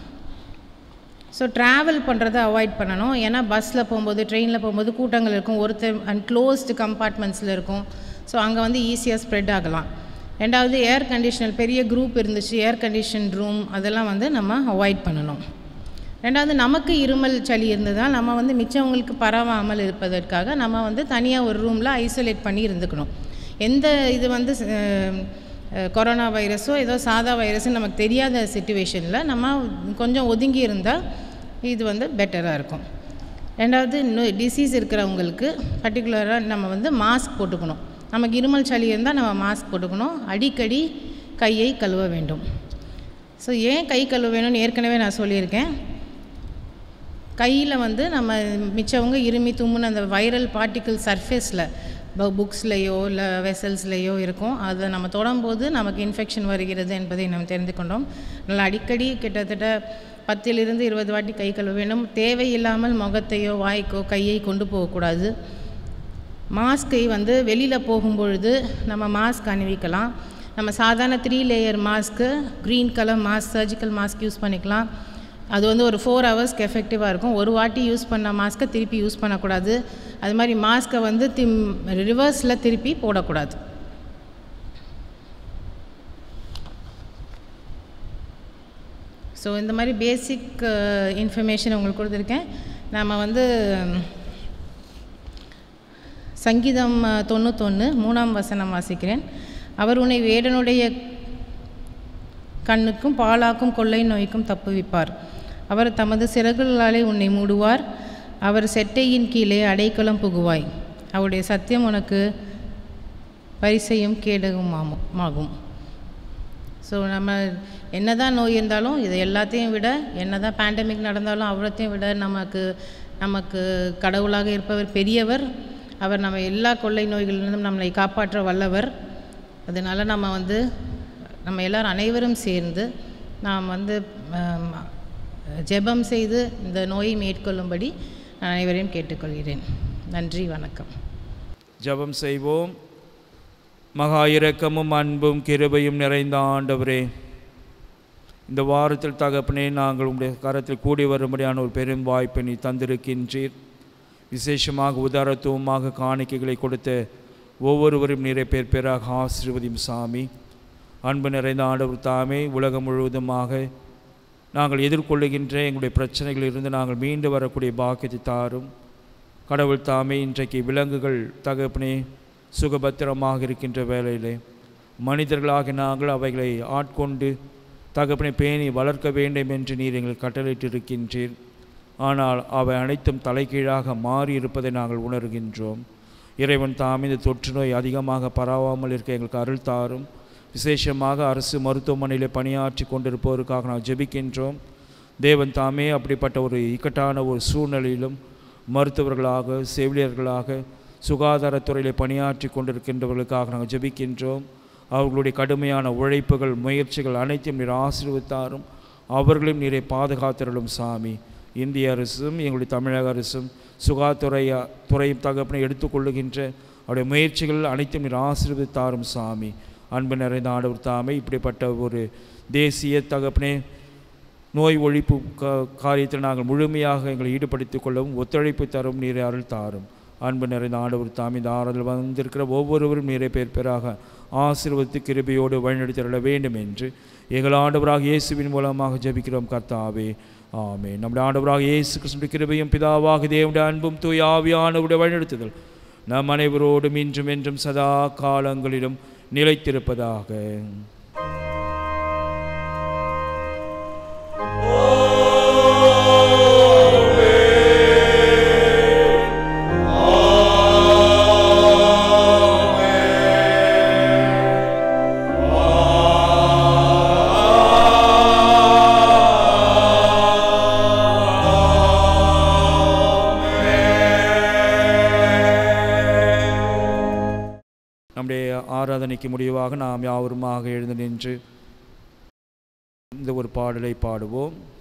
ஸோ ட்ராவல் பண்ணுறதை அவாய்ட் பண்ணணும் ஏன்னா பஸ்ஸில் போகும்போது ட்ரெயினில் போகும்போது கூட்டங்கள் இருக்கும் ஒருத்தர் அண்ட் க்ளோஸ்டு கம்பார்ட்மெண்ட்ஸில் இருக்கும் ஸோ அங்கே வந்து ஈஸியாக ஸ்ப்ரெட் ஆகலாம் ரெண்டாவது ஏர் கண்டிஷனர் பெரிய குரூப் இருந்துச்சு ஏர் கண்டிஷன் ரூம் அதெல்லாம் வந்து நம்ம அவாய்ட் பண்ணணும் ரெண்டாவது நமக்கு இருமல் சளி இருந்ததால் நம்ம வந்து மிச்சவங்களுக்கு பரவாமல் இருப்பதற்காக நம்ம வந்து தனியாக ஒரு ரூமில் ஐசோலேட் பண்ணி இருந்துக்கணும் எந்த இது வந்து அஹ், அஹ், கொரோனா வைரஸோ ஏதோ சாதா வைரஸ்னு நமக்கு தெரியாத சுச்சுவேஷனில் நம்ம கொஞ்சம் ஒதுங்கி இருந்தால் இது வந்து பெட்டராக இருக்கும் ரெண்டாவது நோய் டிசீஸ் இருக்கிறவங்களுக்கு பர்டிகுலராக நம்ம வந்து மாஸ்க் போட்டுக்கணும் நமக்கு இருமல் சளி இருந்தால் நம்ம மாஸ்க் போட்டுக்கணும் அடிக்கடி கையை கழுவ வேண்டும் ஸோ ஏன் கை கழுவ வேணும்னு ஏற்கனவே நான் சொல்லியிருக்கேன் கையில் வந்து நம்ம மிச்சவங்க இருமி தும்முன அந்த வைரல் பார்ட்டிக்கிள் சர்ஃபேஸில் புக்ஸ்லேயோ இல்லை வெசல்ஸ்லேயோ இருக்கும் அதை நம்ம தொடும்போது நமக்கு இன்ஃபெக்ஷன் வருகிறது என்பதை நாம் தெரிந்து கொண்டோம் நல்லா அடிக்கடி கிட்டத்தட்ட பத்திலிருந்து இருபது வாட்டி கை கழுவ வேண்டும் தேவையில்லாமல் முகத்தையோ வாய்க்கோ கையை கொண்டு போகக்கூடாது மாஸ்கை வந்து வெளியில் போகும்பொழுது நம்ம மாஸ்க் அணிவிக்கலாம் நம்ம சாதாரண three layer mask green colour mask surgical mask use பண்ணிக்கலாம் அது வந்து ஒரு ஃபோர் ஹவர்ஸ்க்கு எஃபெக்டிவாக இருக்கும் ஒரு வாட்டி யூஸ் பண்ண மாஸ்க்கை திருப்பி யூஸ் பண்ணக்கூடாது அது மாதிரி மாஸ்க்கை வந்து திம் ரிவர்ஸில் திருப்பி போடக்கூடாது ஸோ இந்த மாதிரி பேசிக் இன்ஃபர்மேஷன் உங்களுக்கு கொடுத்துருக்கேன் நாம் வந்து சங்கீதம் அஹ், தொண்ணூத்தொன்று மூணாம் வசனம் வாசிக்கிறேன் அவர் உன்னை வேடனுடைய கண்ணுக்கும் பாலாக்கும் கொள்ளை நோய்க்கும் தப்புவிப்பார் அவர் தமது சிறகுகளாலே உன்னை மூடுவார் அவர் செட்டையின் கீழே அடைக்கலம் புகுவாய் அவருடைய சத்தியம் உனக்கு பரிசையும் கேடகமாகும் ஸோ நம்ம என்னதான் நோய் இருந்தாலும் இது எல்லாத்தையும் விட என்னதான் பேண்டமிக் நடந்தாலும் அவ்வளோத்தையும் விட நமக்கு நமக்கு கடவுளாக இருப்பவர் பெரியவர் அவர் நம்ம எல்லா கொள்ளை நோய்களிலிருந்தும் நம்மளை காப்பாற்ற வல்லவர் அதனால் நம்ம வந்து நம்ம எல்லாரும் அனைவரும் சேர்ந்து நாம் வந்து ஆம், ஜெபம் செய்து இந்த நோயை மேற்கொள்ளும்படி நான் அனைவரையும் கேட்டுக்கொள்கிறேன் நன்றி வணக்கம் ஜெபம் செய்வோம் மகா இரக்கமும் அன்பும் கிருபையும் நிறைந்த ஆண்டவரே இந்த வாரத்தில் தகப்பனே நாங்கள் உங்களுடைய கரத்தில் கூடி வரும்படியான ஒரு பெரும் வாய்ப்பை நீ தந்திருக்கின்றீர் விசேஷமாக உதாரத்துவமாக காணிக்கைகளை கொடுத்த ஒவ்வொருவரும் நிறைய பேர் பேராக ஆசீர்வதியும் சாமி அன்பு நிறைந்த ஆண்டவர் தாமே உலகம் முழுவதுமாக நாங்கள் எதிர்கொள்ளுகின்ற எங்களுடைய பிரச்சனைகளிலிருந்து நாங்கள் மீண்டு வரக்கூடிய பாக்கியத்தை தாரும் கடவுள் தாமே இன்றைக்கு விலங்குகள் தகப்பனே சுகபத்திரமாக இருக்கின்ற வேளையிலே மனிதர்களாக நாங்கள் அவைகளை ஆட்கொண்டு தகப்பனை பேணி வளர்க்க வேண்டும் என்று நீர் எங்கள் கட்டளையிட்டு இருக்கின்றீர் ஆனால் அவை அனைத்தும் தலைகீழாக மாறி இருப்பதை நாங்கள் உணர்கின்றோம் இறைவன் தாமே இந்த தொற்று நோய் அதிகமாக பரவாமல் இருக்க எங்களுக்கு அருள் தாரும் விசேஷமாக அரசு மருத்துவமனையில் பணியாற்றி கொண்டிருப்பவருக்காக நான் ஜெபிக்கின்றோம் தேவன் தாமே அப்படிப்பட்ட ஒரு இக்கட்டான ஒரு சூழ்நிலையிலும் மருத்துவர்களாக செவிலியர்களாக சுகாதாரத்துறையில் பணியாற்றி கொண்டிருக்கின்றவர்களுக்காக நாங்கள் ஜெபிக்கின்றோம் அவர்களுடைய கடுமையான உழைப்புகள் முயற்சிகள் அனைத்தையும் நீர் ஆசீர்வத்தாரும் அவர்களையும் நீரை பாதுகாத்திரலும் சாமி இந்திய அரசும் எங்களுடைய தமிழக அரசும் சுகாதாரத்துறை துறையும் தகப்பனை எடுத்துக்கொள்ளுகின்ற அவருடைய முயற்சிகள் அனைத்தும் நீர் ஆசீர்வதித்தாரும் சாமி அன்பு நிறைந்த ஆண்டவர் தாமே இப்படிப்பட்ட ஒரு தேசிய தகப்பனே நோய் ஒழிப்பு கா காரியத்தில் நாங்கள் முழுமையாக எங்களை ஈடுபடுத்திக் கொள்ளவும் ஒத்துழைப்பு தரும் நீரை அருள் தாரும் அன்பு நிறைந்த ஆண்டவர் தாம் இந்த ஆறுதல் வந்திருக்கிற ஒவ்வொருவரும் நீரை பேர் பேராக ஆசீர்வதித்து கிருபையோடு வழிநடத்திட வேண்டும் என்று எங்கள் ஆண்டவராக இயேசுவின் மூலமாக ஜெபிக்கிறோம் கர்த்தாவே ஆமே நம்முடைய ஆண்டவராக இயேசு கிறிஸ்துவின் கிருபையும் பிதாவாக தேவனுடைய அன்பும் தூய் ஆவியானவருடைய வழிநடத்துதல் நம் அனைவரோடும் இன்றும் என்றும் சதா காலங்களிலும் நிலைத்திருப்பதாக நம்முடைய ஆராதனைக்கு முடிவாக நாம் யாவருமாக எழுந்து நின்று இந்த ஒரு பாடலை பாடுவோம்